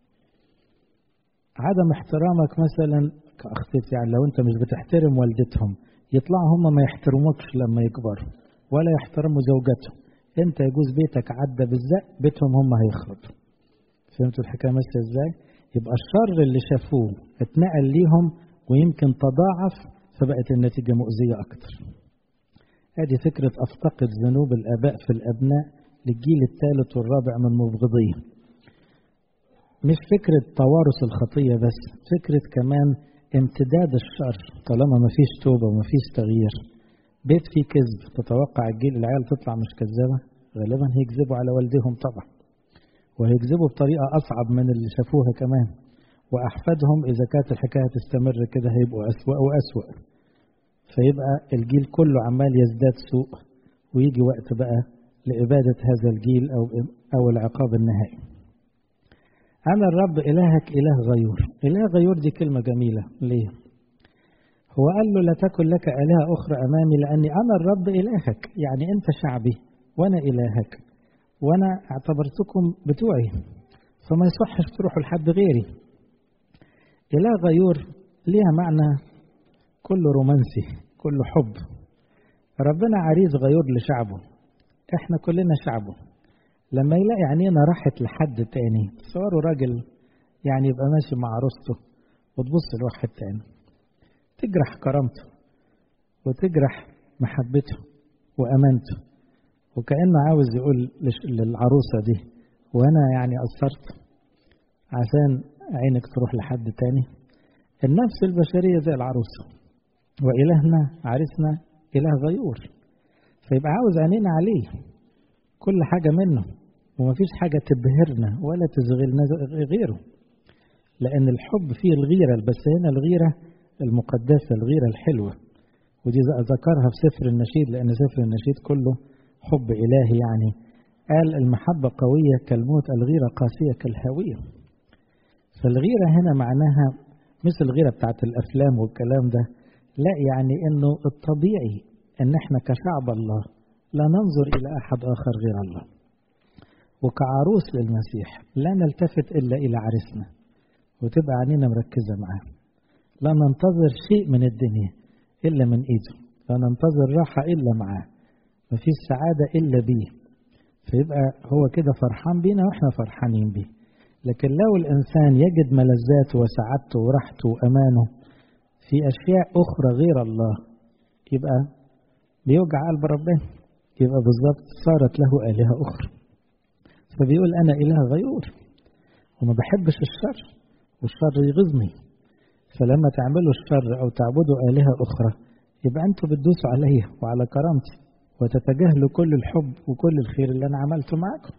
عدم احترامك مثلا كأختي يعني لو أنت مش بتحترم والدتهم يطلعوا هم ما يحترموكش لما يكبروا ولا يحترموا زوجتهم أنت يجوز بيتك عدى بالزق بيتهم هم هيخربوا فهمتوا الحكاية ماشية إزاي؟ يبقى الشر اللي شافوه اتنقل ليهم ويمكن تضاعف فبقت النتيجة مؤذية أكتر هذه فكرة أفتقد ذنوب الآباء في الأبناء للجيل الثالث والرابع من مبغضية مش فكرة توارث الخطية بس فكرة كمان امتداد الشر طالما ما فيش توبة وما فيش تغيير بيت فيه كذب تتوقع الجيل العيال تطلع مش كذابة غالبا هيكذبوا على والدهم طبعا وهيكذبوا بطريقة أصعب من اللي شافوها كمان وأحفادهم إذا كانت الحكاية تستمر كده هيبقوا أسوأ وأسوأ فيبقى الجيل كله عمال يزداد سوء ويجي وقت بقى لإبادة هذا الجيل أو أو العقاب النهائي. أنا الرب إلهك إله غيور، إله غيور دي كلمة جميلة، ليه؟ هو قال له لا تكن لك آلهة أخرى أمامي لأني أنا الرب إلهك، يعني أنت شعبي وأنا إلهك، وأنا اعتبرتكم بتوعي، فما يصحش تروحوا لحد غيري. إله غيور ليها معنى كله رومانسي، كله حب. ربنا عريس غيور لشعبه، احنا كلنا شعبه لما يلاقي عينينا راحت لحد تاني تصوروا راجل يعني يبقى ماشي مع عروسته وتبص لواحد تاني تجرح كرامته وتجرح محبته وامانته وكأنه عاوز يقول للعروسة دي وأنا يعني قصرت عشان عينك تروح لحد تاني النفس البشرية زي العروسة وإلهنا عرسنا إله غيور فيبقى عاوز عينينا عليه كل حاجة منه ومفيش حاجة تبهرنا ولا تشغلنا غيره لأن الحب فيه الغيرة بس هنا الغيرة المقدسة الغيرة الحلوة ودي ذكرها في سفر النشيد لأن سفر النشيد كله حب إلهي يعني قال المحبة قوية كالموت الغيرة قاسية كالهاوية فالغيرة هنا معناها مثل الغيرة بتاعت الأفلام والكلام ده لا يعني أنه الطبيعي أن احنا كشعب الله لا ننظر إلى أحد آخر غير الله وكعروس للمسيح لا نلتفت إلا إلى عرسنا وتبقى عينينا مركزة معاه لا ننتظر شيء من الدنيا إلا من إيده لا ننتظر راحة إلا معاه مفيش سعادة إلا بيه فيبقى هو كده فرحان بينا وإحنا فرحانين بيه لكن لو الإنسان يجد ملذاته وسعادته وراحته وأمانه في أشياء أخرى غير الله يبقى بيوجع قلب ربنا يبقى بالظبط صارت له آلهة أخرى فبيقول أنا إله غيور وما بحبش الشر والشر يغيظني فلما تعملوا الشر أو تعبدوا آلهة أخرى يبقى أنتوا بتدوسوا عليا وعلى كرامتي وتتجاهلوا كل الحب وكل الخير اللي أنا عملته معكم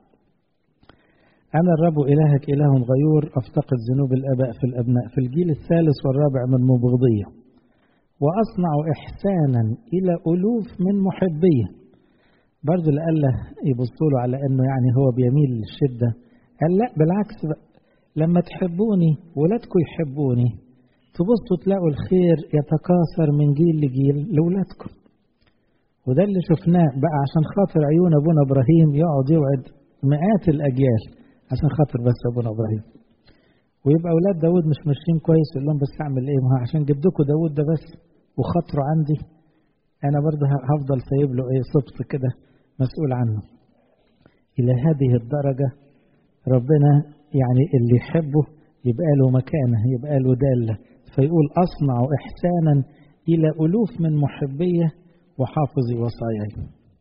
أنا الرب إلهك إله غيور أفتقد ذنوب الآباء في الأبناء في الجيل الثالث والرابع من مبغضية وأصنع إحسانا إلى ألوف من محبية برضه اللي قال له يبصوا له على أنه يعني هو بيميل للشدة قال لا بالعكس بقى لما تحبوني ولادكم يحبوني تبصوا تلاقوا الخير يتكاثر من جيل لجيل لولادكم وده اللي شفناه بقى عشان خاطر عيون ابونا ابراهيم يقعد يوعد مئات الاجيال عشان خاطر بس ابونا ابراهيم ويبقى اولاد داود مش ماشيين كويس يقول لهم بس اعمل ايه ما هو عشان جدكم داود ده بس وخاطره عندي انا برضه هفضل سايب له ايه صبت كده مسؤول عنه الى هذه الدرجه ربنا يعني اللي يحبه يبقى له مكانه يبقى له داله فيقول اصنع احسانا الى الوف من محبيه وحافظي وصاياي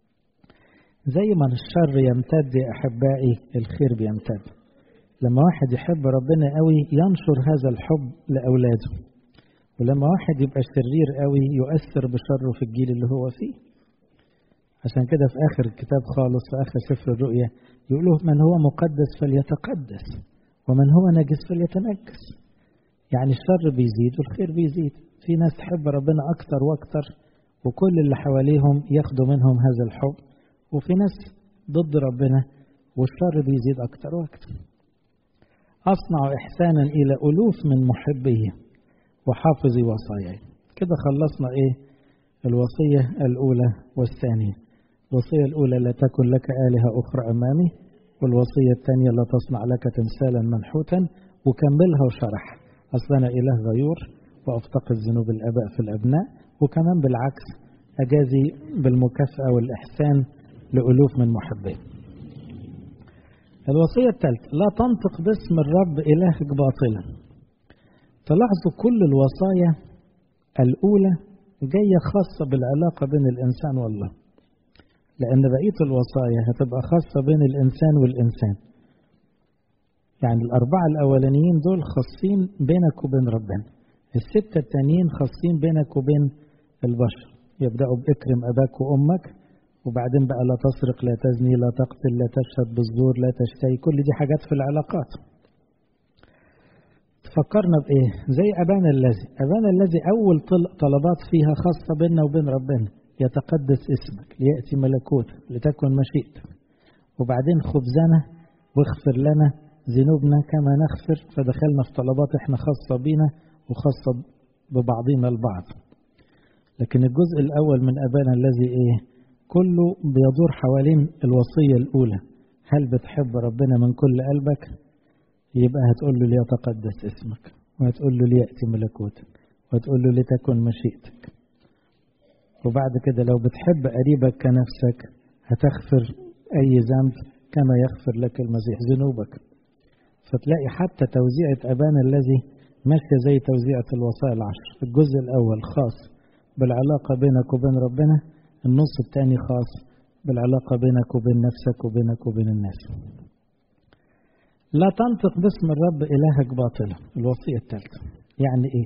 زي ما الشر يمتد يا احبائي الخير بيمتد لما واحد يحب ربنا قوي ينشر هذا الحب لاولاده ولما واحد يبقى شرير قوي يؤثر بشره في الجيل اللي هو فيه عشان كده في اخر الكتاب خالص في اخر سفر الرؤيا يقولوا من هو مقدس فليتقدس ومن هو نجس فليتنجس يعني الشر بيزيد والخير بيزيد في ناس تحب ربنا اكتر واكتر وكل اللي حواليهم ياخدوا منهم هذا الحب وفي ناس ضد ربنا والشر بيزيد أكتر وأكتر أصنع إحسانا إلى ألوف من محبيه وحافظي وصاياي كده خلصنا إيه الوصية الأولى والثانية الوصية الأولى لا تكن لك آلهة أخرى أمامي والوصية الثانية لا تصنع لك تمثالا منحوتا وكملها وشرح أصلا إله غيور وأفتقد ذنوب الآباء في الأبناء وكمان بالعكس أجازي بالمكافأة والإحسان لألوف من محبين الوصية الثالثة لا تنطق باسم الرب إلهك باطلا تلاحظوا كل الوصايا الأولى جاية خاصة بالعلاقة بين الإنسان والله لأن بقية الوصايا هتبقى خاصة بين الإنسان والإنسان يعني الأربعة الأولانيين دول خاصين بينك وبين ربنا الستة التانيين خاصين بينك وبين البشر يبدأوا بإكرم أباك وأمك وبعدين بقى لا تسرق لا تزني لا تقتل لا تشهد بالزور لا تشتهي كل دي حاجات في العلاقات تفكرنا بإيه زي أبانا الذي أبانا الذي أول طلبات فيها خاصة بيننا وبين ربنا يتقدس اسمك ليأتي ملكوتك لتكن مشيئتك وبعدين خبزنا واغفر لنا ذنوبنا كما نغفر فدخلنا في طلبات احنا خاصة بينا وخاصة ببعضنا البعض لكن الجزء الأول من أبانا الذي إيه كله بيدور حوالين الوصية الأولى هل بتحب ربنا من كل قلبك يبقى هتقول له ليتقدس اسمك وهتقول له ليأتي ملكوتك وهتقول له لتكن مشيئتك وبعد كده لو بتحب قريبك كنفسك هتغفر أي ذنب كما يغفر لك المسيح ذنوبك فتلاقي حتى توزيعة أبانا الذي ماشية زي توزيعة الوصايا العشر الجزء الأول خاص بالعلاقة بينك وبين ربنا النص الثاني خاص بالعلاقة بينك وبين نفسك وبينك وبين الناس لا تنطق باسم الرب إلهك باطلا الوصية الثالثة يعني إيه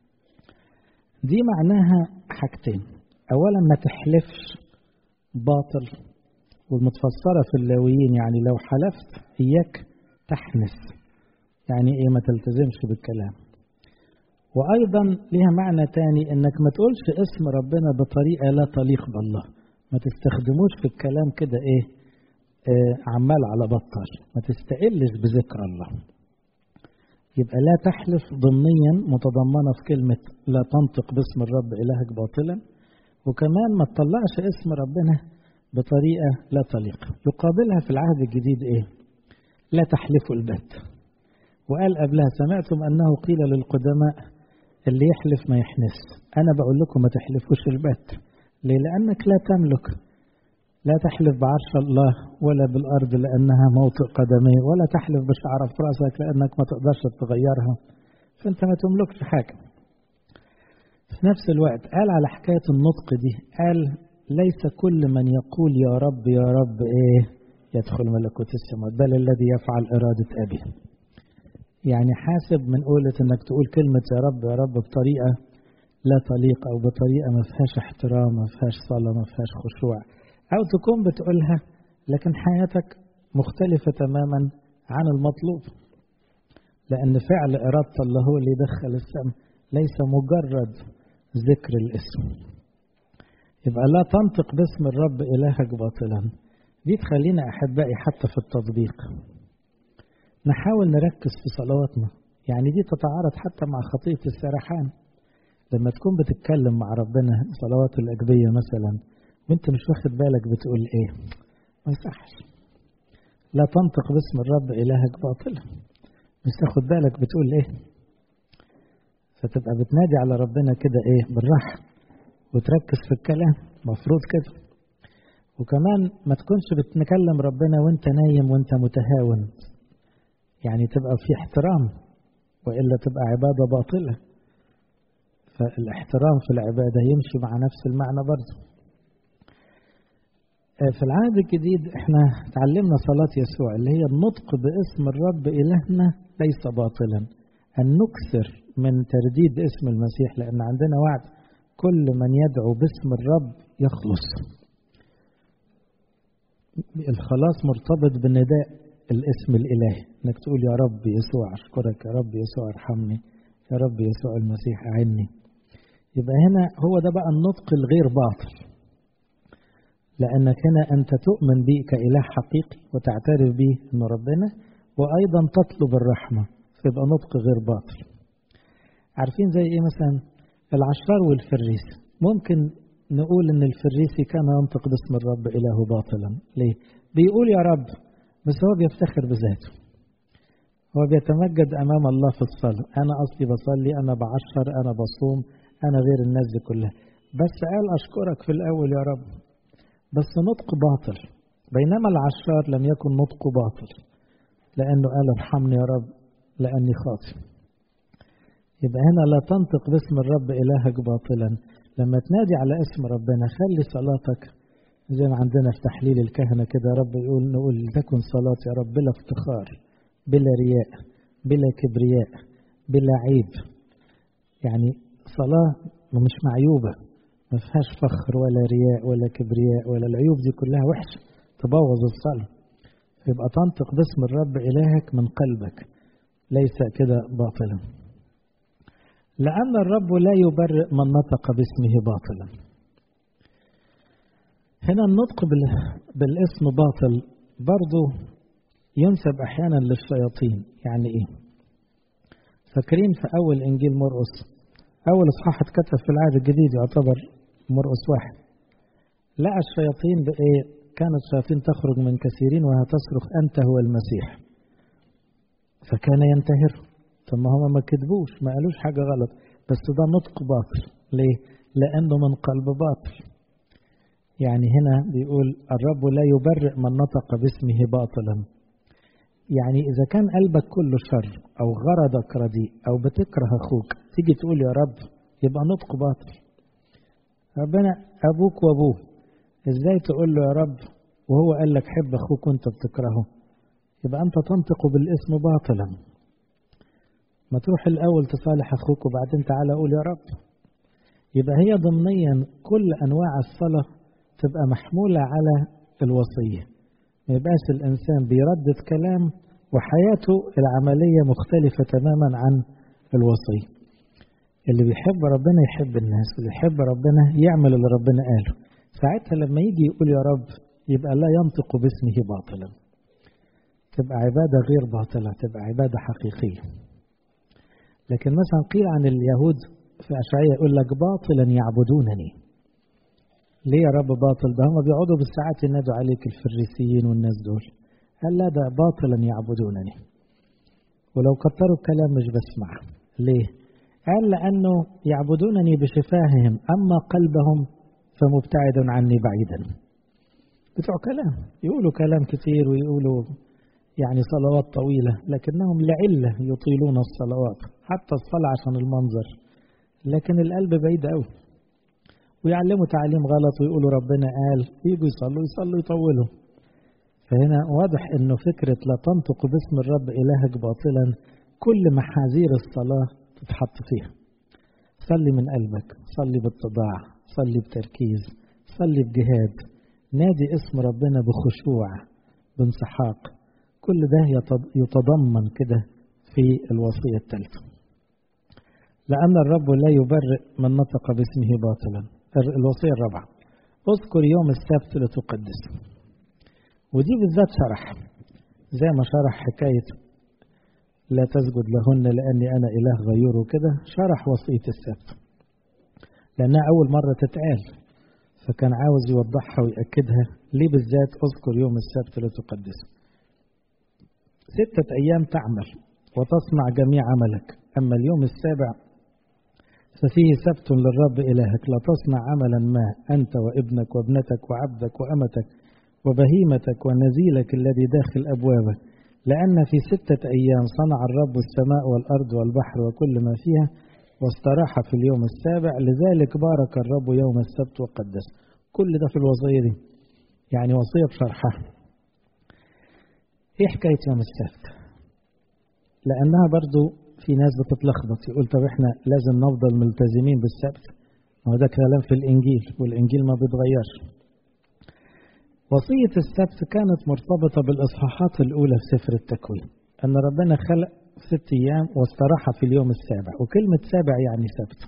دي معناها حاجتين أولا ما تحلفش باطل والمتفسرة في اللاويين يعني لو حلفت إياك تحنس يعني إيه ما تلتزمش بالكلام وأيضا ليها معنى تاني إنك ما تقولش اسم ربنا بطريقة لا تليق بالله ما تستخدموش في الكلام كده إيه آه عمال على بطال ما تستقلش بذكر الله يبقى لا تحلف ضمنيا متضمنة في كلمة لا تنطق باسم الرب إلهك باطلا وكمان ما تطلعش اسم ربنا بطريقة لا تليق يقابلها في العهد الجديد إيه لا تحلفوا البت وقال قبلها سمعتم أنه قيل للقدماء اللي يحلف ما يحنس أنا بقول لكم ما تحلفوش البت ليه لأنك لا تملك لا تحلف بعرش الله ولا بالأرض لأنها موطئ قدميه ولا تحلف بشعر في رأسك لأنك ما تقدرش تغيرها فأنت ما تملكش حاجة في نفس الوقت قال على حكاية النطق دي قال ليس كل من يقول يا رب يا رب إيه يدخل ملكوت السماوات بل الذي يفعل إرادة أبيه يعني حاسب من قولة انك تقول كلمة يا رب يا رب بطريقة لا تليق او بطريقة ما فيهاش احترام ما فيهاش صلاة ما فيهاش خشوع او تكون بتقولها لكن حياتك مختلفة تماما عن المطلوب لأن فعل إرادة الله هو اللي يدخل السم ليس مجرد ذكر الاسم يبقى لا تنطق باسم الرب إلهك باطلا دي تخلينا أحبائي حتى في التطبيق نحاول نركز في صلواتنا يعني دي تتعارض حتى مع خطية السرحان لما تكون بتتكلم مع ربنا صلوات الأجبية مثلا وانت مش واخد بالك بتقول ايه ما يصحش لا تنطق باسم الرب إلهك باطلا مش تاخد بالك بتقول ايه فتبقى بتنادي على ربنا كده ايه بالراحة وتركز في الكلام مفروض كده وكمان ما تكونش بتكلم ربنا وانت نايم وانت متهاون يعني تبقى في احترام وإلا تبقى عبادة باطلة فالاحترام في العبادة يمشي مع نفس المعنى برضه في العهد الجديد احنا تعلمنا صلاة يسوع اللي هي النطق باسم الرب إلهنا ليس باطلا أن نكثر من ترديد اسم المسيح لأن عندنا وعد كل من يدعو باسم الرب يخلص الخلاص مرتبط بالنداء الاسم الإلهي انك تقول يا رب يسوع اشكرك يا رب يسوع ارحمني يا رب يسوع المسيح اعني يبقى هنا هو ده بقى النطق الغير باطل لانك هنا انت تؤمن به كاله حقيقي وتعترف به انه ربنا وايضا تطلب الرحمه فيبقى نطق غير باطل عارفين زي ايه مثلا العشار والفريس ممكن نقول ان الفريسي كان ينطق باسم الرب اله باطلا ليه بيقول يا رب بس هو بيفتخر بذاته هو بيتمجد أمام الله في الصلاة أنا أصلي بصلي أنا بعشر أنا بصوم أنا غير الناس دي كلها بس قال أشكرك في الأول يا رب بس نطق باطل بينما العشار لم يكن نطقه باطل لأنه قال ارحمني يا رب لأني خاطئ يبقى هنا لا تنطق باسم الرب إلهك باطلا لما تنادي على اسم ربنا خلي صلاتك زي ما عندنا في تحليل الكهنة كده يا رب يقول نقول تكن صلاة يا رب بلا افتخار بلا رياء بلا كبرياء بلا عيب يعني صلاة مش معيوبة ما فيهاش فخر ولا رياء ولا كبرياء ولا العيوب دي كلها وحشة تبوظ الصلاة يبقى تنطق باسم الرب إلهك من قلبك ليس كده باطلا لأن الرب لا يبرئ من نطق باسمه باطلا هنا النطق بالاسم باطل برضه ينسب أحيانا للشياطين يعني إيه فاكرين في أول إنجيل مرقس أول إصحاح اتكتب في العهد الجديد يعتبر مرقس واحد لقى الشياطين بإيه كانت الشياطين تخرج من كثيرين وهي تصرخ أنت هو المسيح فكان ينتهر طب ما هم ما كذبوش ما قالوش حاجة غلط بس ده نطق باطل ليه؟ لأنه من قلب باطل يعني هنا بيقول الرب لا يبرئ من نطق باسمه باطلا يعني إذا كان قلبك كله شر أو غرضك رديء أو بتكره أخوك تيجي تقول يا رب يبقى نطق باطل ربنا أبوك وأبوه ازاي تقول له يا رب وهو قال لك حب اخوك وانت بتكرهه يبقى انت تنطق بالاسم باطلا ما تروح الاول تصالح اخوك وبعدين تعالى قول يا رب يبقى هي ضمنيا كل انواع الصلاه تبقى محموله على الوصيه ما يبقاش الانسان بيردد كلام وحياته العمليه مختلفه تماما عن الوصيه اللي بيحب ربنا يحب الناس اللي يحب ربنا يعمل اللي ربنا قاله ساعتها لما يجي يقول يا رب يبقى لا ينطق باسمه باطلا تبقى عبادة غير باطلة تبقى عبادة حقيقية لكن مثلا قيل عن اليهود في أشعية يقول لك باطلا يعبدونني ليه يا رب باطل ده هم بيقعدوا بالساعات ينادوا عليك الفريسيين والناس دول قال لا ده باطلا يعبدونني ولو كتروا الكلام مش بسمع ليه قال لأنه يعبدونني بشفاههم أما قلبهم فمبتعد عني بعيدا بتوع كلام يقولوا كلام كثير ويقولوا يعني صلوات طويلة لكنهم لعلة يطيلون الصلوات حتى الصلاة عشان المنظر لكن القلب بعيد قوي ويعلموا تعليم غلط ويقولوا ربنا قال يجوا يصلوا يصلوا يطولوا فهنا واضح انه فكرة لا تنطق باسم الرب إلهك باطلا كل محاذير الصلاة تتحط فيها صلي من قلبك صلي باتضاع صلي بتركيز صلي بجهاد نادي اسم ربنا بخشوع بانسحاق كل ده يتضمن كده في الوصية الثالثة لأن الرب لا يبرئ من نطق باسمه باطلا الوصية الرابعة اذكر يوم السبت لتقدسه ودي بالذات شرح زي ما شرح حكاية لا تسجد لهن لأني أنا إله غيور وكده شرح وصية السبت لأنها أول مرة تتقال فكان عاوز يوضحها ويأكدها ليه بالذات اذكر يوم السبت لتقدسه ستة أيام تعمل وتصنع جميع عملك أما اليوم السابع ففيه سبت للرب إلهك لا تصنع عملا ما أنت وابنك وابنتك وعبدك وأمتك وبهيمتك ونزيلك الذي داخل أبوابك لأن في ستة أيام صنع الرب السماء والأرض والبحر وكل ما فيها واستراح في اليوم السابع لذلك بارك الرب يوم السبت وقدس كل ده في الوصية دي يعني وصية بشرحها ايه حكاية يوم السبت لأنها برضو في ناس بتتلخبط يقول طب احنا لازم نفضل ملتزمين بالسبت ما هو ده كلام في الإنجيل والإنجيل ما بيتغيرش وصية السبت كانت مرتبطة بالإصحاحات الأولى في سفر التكوين أن ربنا خلق ست أيام واستراح في اليوم السابع وكلمة سابع يعني سبت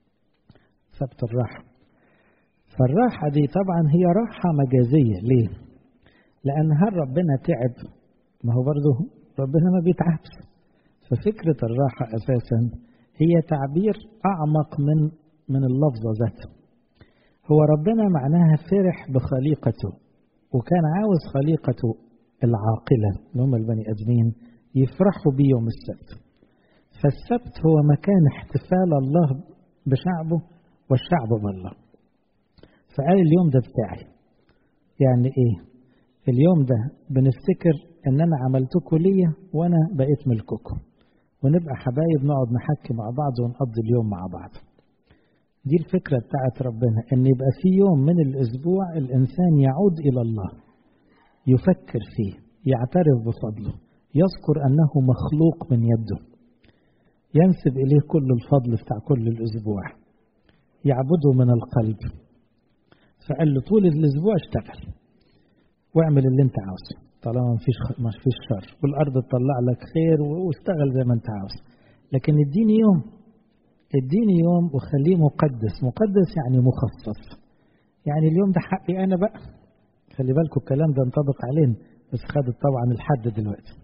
سبت الراحة فالراحة دي طبعا هي راحة مجازية ليه؟ لأن هل ربنا تعب؟ ما هو برضه ربنا ما بيتعبش ففكرة الراحة أساسا هي تعبير أعمق من من اللفظة ذاته هو ربنا معناها فرح بخليقته وكان عاوز خليقته العاقلة اللي هم البني آدمين يفرحوا بيوم السبت فالسبت هو مكان احتفال الله بشعبه والشعب بالله فقال اليوم ده بتاعي يعني ايه اليوم ده بنفتكر ان انا عملتكم ليا وانا بقيت ملككم ونبقى حبايب نقعد نحكي مع بعض ونقضي اليوم مع بعض دي الفكرة بتاعت ربنا ان يبقى في يوم من الاسبوع الانسان يعود الى الله يفكر فيه يعترف بفضله يذكر انه مخلوق من يده ينسب اليه كل الفضل بتاع كل الاسبوع يعبده من القلب فقال له طول الاسبوع اشتغل واعمل اللي انت عاوزه طالما مفيش ما فيش شر والارض تطلع لك خير واشتغل زي ما انت عاوز لكن اديني يوم اديني يوم وخليه مقدس مقدس يعني مخصص يعني اليوم ده حقي انا بقى خلي بالكم الكلام ده ينطبق علينا بس خدت طبعا الحد دلوقتي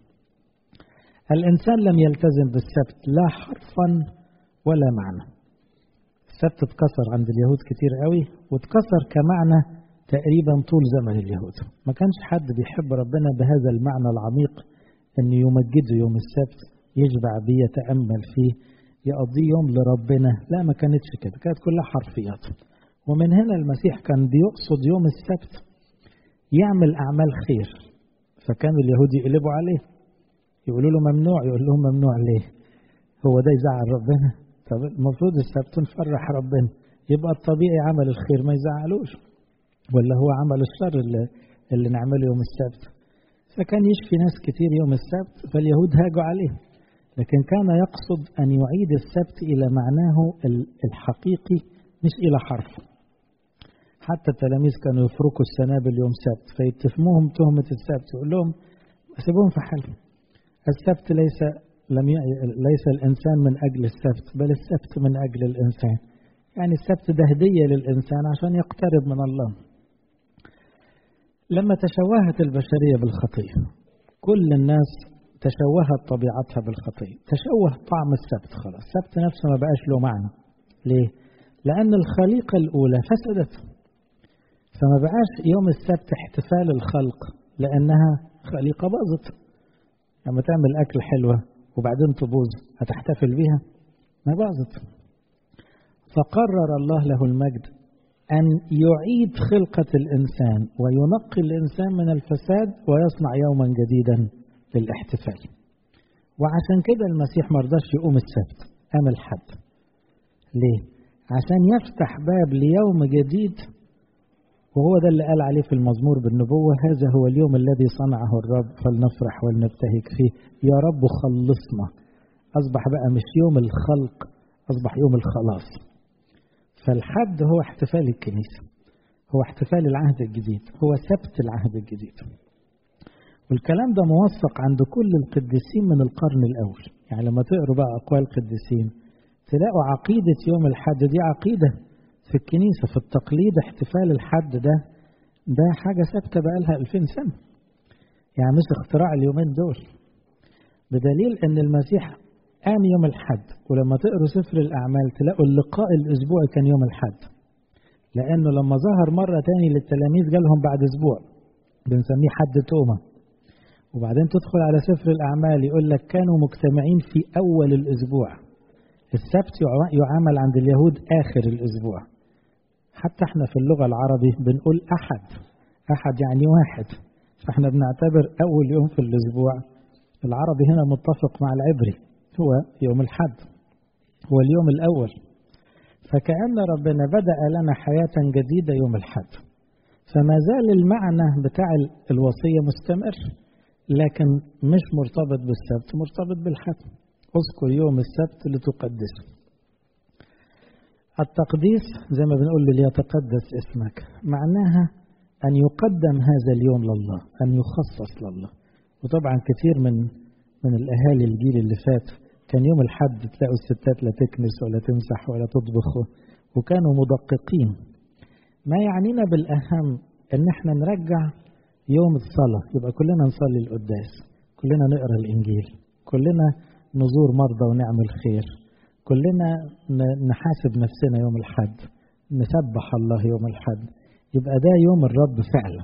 الانسان لم يلتزم بالسبت لا حرفا ولا معنى السبت اتكسر عند اليهود كتير قوي واتكسر كمعنى تقريبا طول زمن اليهود ما كانش حد بيحب ربنا بهذا المعنى العميق أن يمجده يوم السبت يشبع بيه يتأمل فيه يقضيه يوم لربنا لا ما كانتش كده كانت كلها حرفيات ومن هنا المسيح كان بيقصد يوم السبت يعمل أعمال خير فكانوا اليهود يقلبوا عليه يقولوا له ممنوع يقول لهم ممنوع ليه هو ده يزعل ربنا طب المفروض السبت نفرح ربنا يبقى الطبيعي عمل الخير ما يزعلوش ولا هو عمل الشر اللي, اللي نعمله يوم السبت فكان يشفي ناس كتير يوم السبت فاليهود هاجوا عليه لكن كان يقصد أن يعيد السبت إلى معناه الحقيقي مش إلى حرفه حتى التلاميذ كانوا يفركوا السنابل يوم سبت فيتهموهم تهمة السبت يقول لهم سيبوهم في حالهم السبت ليس لم ي... ليس الإنسان من أجل السبت بل السبت من أجل الإنسان يعني السبت ده هدية للإنسان عشان يقترب من الله لما تشوهت البشرية بالخطية كل الناس تشوهت طبيعتها بالخطية تشوه طعم السبت خلاص السبت نفسه ما بقاش له معنى ليه؟ لأن الخليقة الأولى فسدت فما بقاش يوم السبت احتفال الخلق لأنها خليقة باظت لما تعمل أكل حلوة وبعدين تبوظ هتحتفل بيها ما باظت فقرر الله له المجد أن يعيد خلقة الإنسان وينقي الإنسان من الفساد ويصنع يوما جديدا للاحتفال وعشان كده المسيح مرضاش يقوم السبت قام الحد ليه؟ عشان يفتح باب ليوم جديد وهو ده اللي قال عليه في المزمور بالنبوة هذا هو اليوم الذي صنعه الرب فلنفرح ولنبتهج فيه يا رب خلصنا أصبح بقى مش يوم الخلق أصبح يوم الخلاص فالحد هو احتفال الكنيسة هو احتفال العهد الجديد هو سبت العهد الجديد والكلام ده موثق عند كل القديسين من القرن الأول يعني لما تقروا بقى أقوال القديسين تلاقوا عقيدة يوم الحد دي عقيدة في الكنيسة في التقليد احتفال الحد ده ده حاجة ثابتة بقى لها 2000 سنة يعني مش اختراع اليومين دول بدليل ان المسيح قام يوم الحد ولما تقروا سفر الأعمال تلاقوا اللقاء الأسبوعي كان يوم الحد لأنه لما ظهر مرة تاني للتلاميذ جالهم بعد أسبوع بنسميه حد توما وبعدين تدخل على سفر الأعمال يقول لك كانوا مجتمعين في أول الأسبوع السبت يعامل عند اليهود آخر الأسبوع حتى احنا في اللغة العربي بنقول أحد أحد يعني واحد فاحنا بنعتبر أول يوم في الأسبوع العربي هنا متفق مع العبري هو يوم الحد هو اليوم الأول فكأن ربنا بدأ لنا حياة جديدة يوم الحد فما زال المعنى بتاع الوصية مستمر لكن مش مرتبط بالسبت مرتبط بالحد اذكر يوم السبت لتقدسه التقديس زي ما بنقول ليتقدس اسمك معناها أن يقدم هذا اليوم لله أن يخصص لله وطبعا كثير من من الأهالي الجيل اللي فات كان يوم الحد تلاقوا الستات لا تكنس ولا تمسح ولا تطبخ وكانوا مدققين ما يعنينا بالأهم إن احنا نرجع يوم الصلاة يبقى كلنا نصلي القداس كلنا نقرأ الإنجيل كلنا نزور مرضى ونعمل خير كلنا نحاسب نفسنا يوم الحد نسبح الله يوم الحد يبقى ده يوم الرب فعلا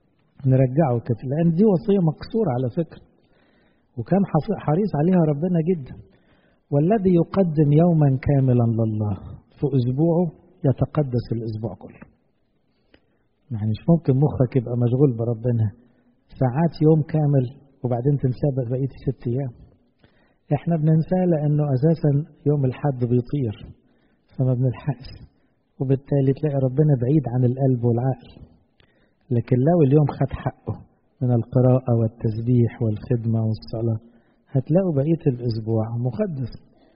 نرجعه كده لأن دي وصية مكسورة على فكرة وكان حريص عليها ربنا جدا والذي يقدم يوما كاملا لله في أسبوعه يتقدس الأسبوع كله يعني مش ممكن مخك يبقى مشغول بربنا ساعات يوم كامل وبعدين تنساه بقية ست أيام احنا بننساه لأنه أساسا يوم الحد بيطير فما بنلحقش وبالتالي تلاقي ربنا بعيد عن القلب والعقل لكن لو اليوم خد حقه من القراءة والتسبيح والخدمة والصلاة هتلاقوا بقية الأسبوع مقدس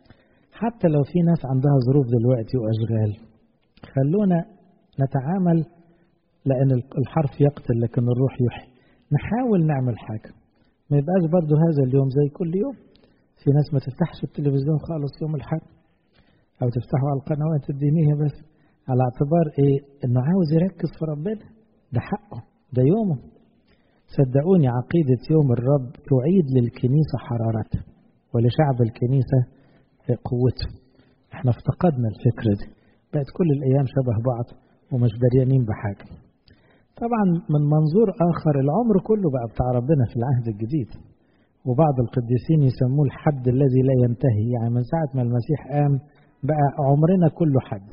حتى لو في ناس عندها ظروف دلوقتي وأشغال خلونا نتعامل لأن الحرف يقتل لكن الروح يحيي نحاول نعمل حاجة ما يبقاش برضو هذا اليوم زي كل يوم في ناس ما تفتحش التلفزيون خالص يوم الحد أو تفتحوا على القنوات الدينية بس على اعتبار إيه إنه عاوز يركز في ربنا ده حقه ده يومه صدقوني عقيدة يوم الرب تعيد للكنيسة حرارتها ولشعب الكنيسة قوته احنا افتقدنا الفكرة دي بقت كل الأيام شبه بعض ومش دريانين بحاجة طبعا من منظور آخر العمر كله بقى بتاع ربنا في العهد الجديد وبعض القديسين يسموه الحد الذي لا ينتهي يعني من ساعة ما المسيح قام بقى عمرنا كله حد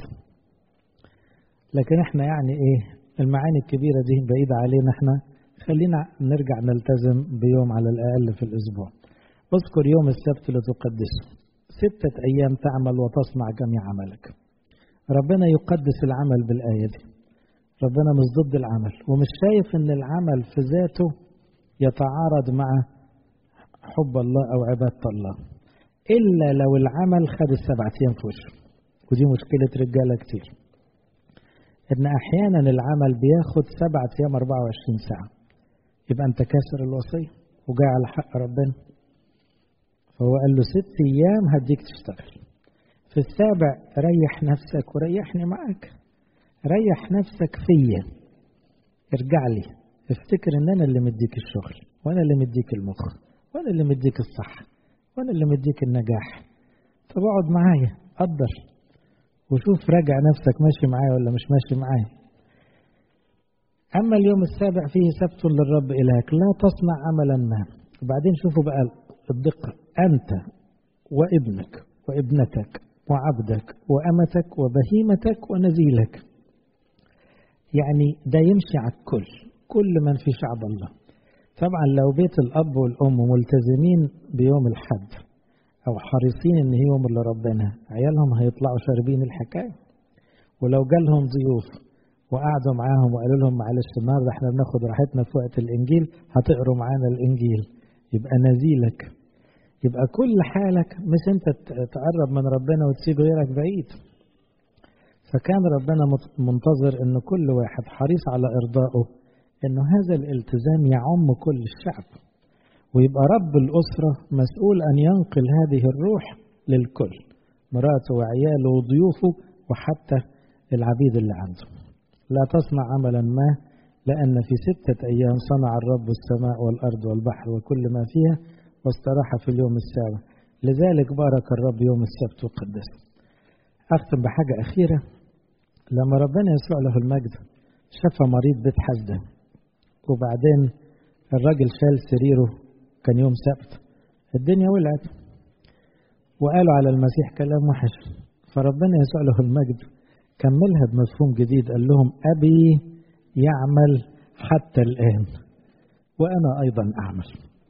لكن احنا يعني ايه المعاني الكبيرة دي بعيدة علينا احنا خلينا نرجع نلتزم بيوم على الأقل في الأسبوع اذكر يوم السبت لتقدسه ستة أيام تعمل وتصنع جميع عملك ربنا يقدس العمل بالآية دي ربنا مش ضد العمل ومش شايف ان العمل في ذاته يتعارض مع حب الله او عبادة الله الا لو العمل خد السبعة ايام في وشه ودي مشكلة رجالة كتير ان احيانا العمل بياخد سبعة ايام 24 ساعة يبقى انت كاسر الوصية وجاي على حق ربنا فهو قال له ست ايام هديك تشتغل في السابع ريح نفسك وريحني معاك ريح نفسك فيا ارجع لي افتكر ان انا اللي مديك الشغل وانا اللي مديك المخ وانا اللي مديك الصح وانا اللي مديك النجاح طب اقعد معايا قدر وشوف راجع نفسك ماشي معايا ولا مش ماشي معايا اما اليوم السابع فيه سبت للرب الهك لا تصنع عملا ما وبعدين شوفوا بقى الدقه انت وابنك وابنتك وعبدك وامتك وبهيمتك ونزيلك يعني ده يمشي على الكل كل من في شعب الله طبعا لو بيت الأب والأم ملتزمين بيوم الحد أو حريصين إن هي يوم اللي ربنا عيالهم هيطلعوا شاربين الحكاية ولو جالهم ضيوف وقعدوا معاهم وقالوا لهم معلش النهارده احنا بناخد راحتنا في وقت الإنجيل هتقروا معانا الإنجيل يبقى نزيلك يبقى كل حالك مش انت تقرب من ربنا وتسيب غيرك بعيد فكان ربنا منتظر ان كل واحد حريص على ارضائه انه هذا الالتزام يعم كل الشعب ويبقى رب الاسره مسؤول ان ينقل هذه الروح للكل مراته وعياله وضيوفه وحتى العبيد اللي عنده لا تصنع عملا ما لان في سته ايام صنع الرب السماء والارض والبحر وكل ما فيها واستراح في اليوم السابع لذلك بارك الرب يوم السبت وقدسه اختم بحاجه اخيره لما ربنا يسوع له المجد شفى مريض بيت حسده وبعدين الراجل شال سريره كان يوم سبت الدنيا ولعت وقالوا على المسيح كلام وحش فربنا يسوع له المجد كملها بمفهوم جديد قال لهم أبي يعمل حتى الآن وأنا أيضا أعمل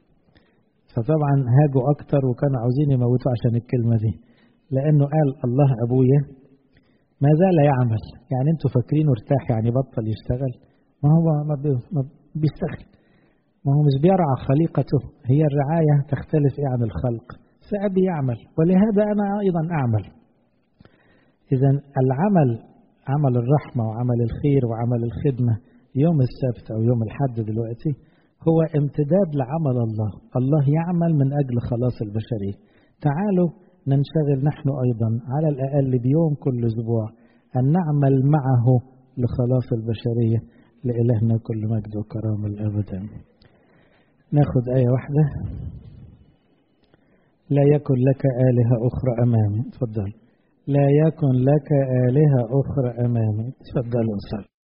فطبعا هاجوا أكتر وكانوا عاوزين يموتوا عشان الكلمة دي لأنه قال الله أبويا ما زال يعمل يعني انتوا فاكرينه ارتاح يعني بطل يشتغل ما هو ما بيشتغل ما هو مش بيرعى خليقته هي الرعاية تختلف ايه عن الخلق فأبي يعمل ولهذا أنا أيضا أعمل إذا العمل عمل الرحمة وعمل الخير وعمل الخدمة يوم السبت أو يوم الحد دلوقتي هو امتداد لعمل الله الله يعمل من أجل خلاص البشرية تعالوا ننشغل نحن أيضا على الأقل بيوم كل أسبوع أن نعمل معه لخلاص البشرية لإلهنا كل مجد وكرامة الأبدا ناخد آية واحدة لا يكن لك آلهة أخرى أمامي تفضل لا يكن لك آلهة أخرى أمامي تفضل وصل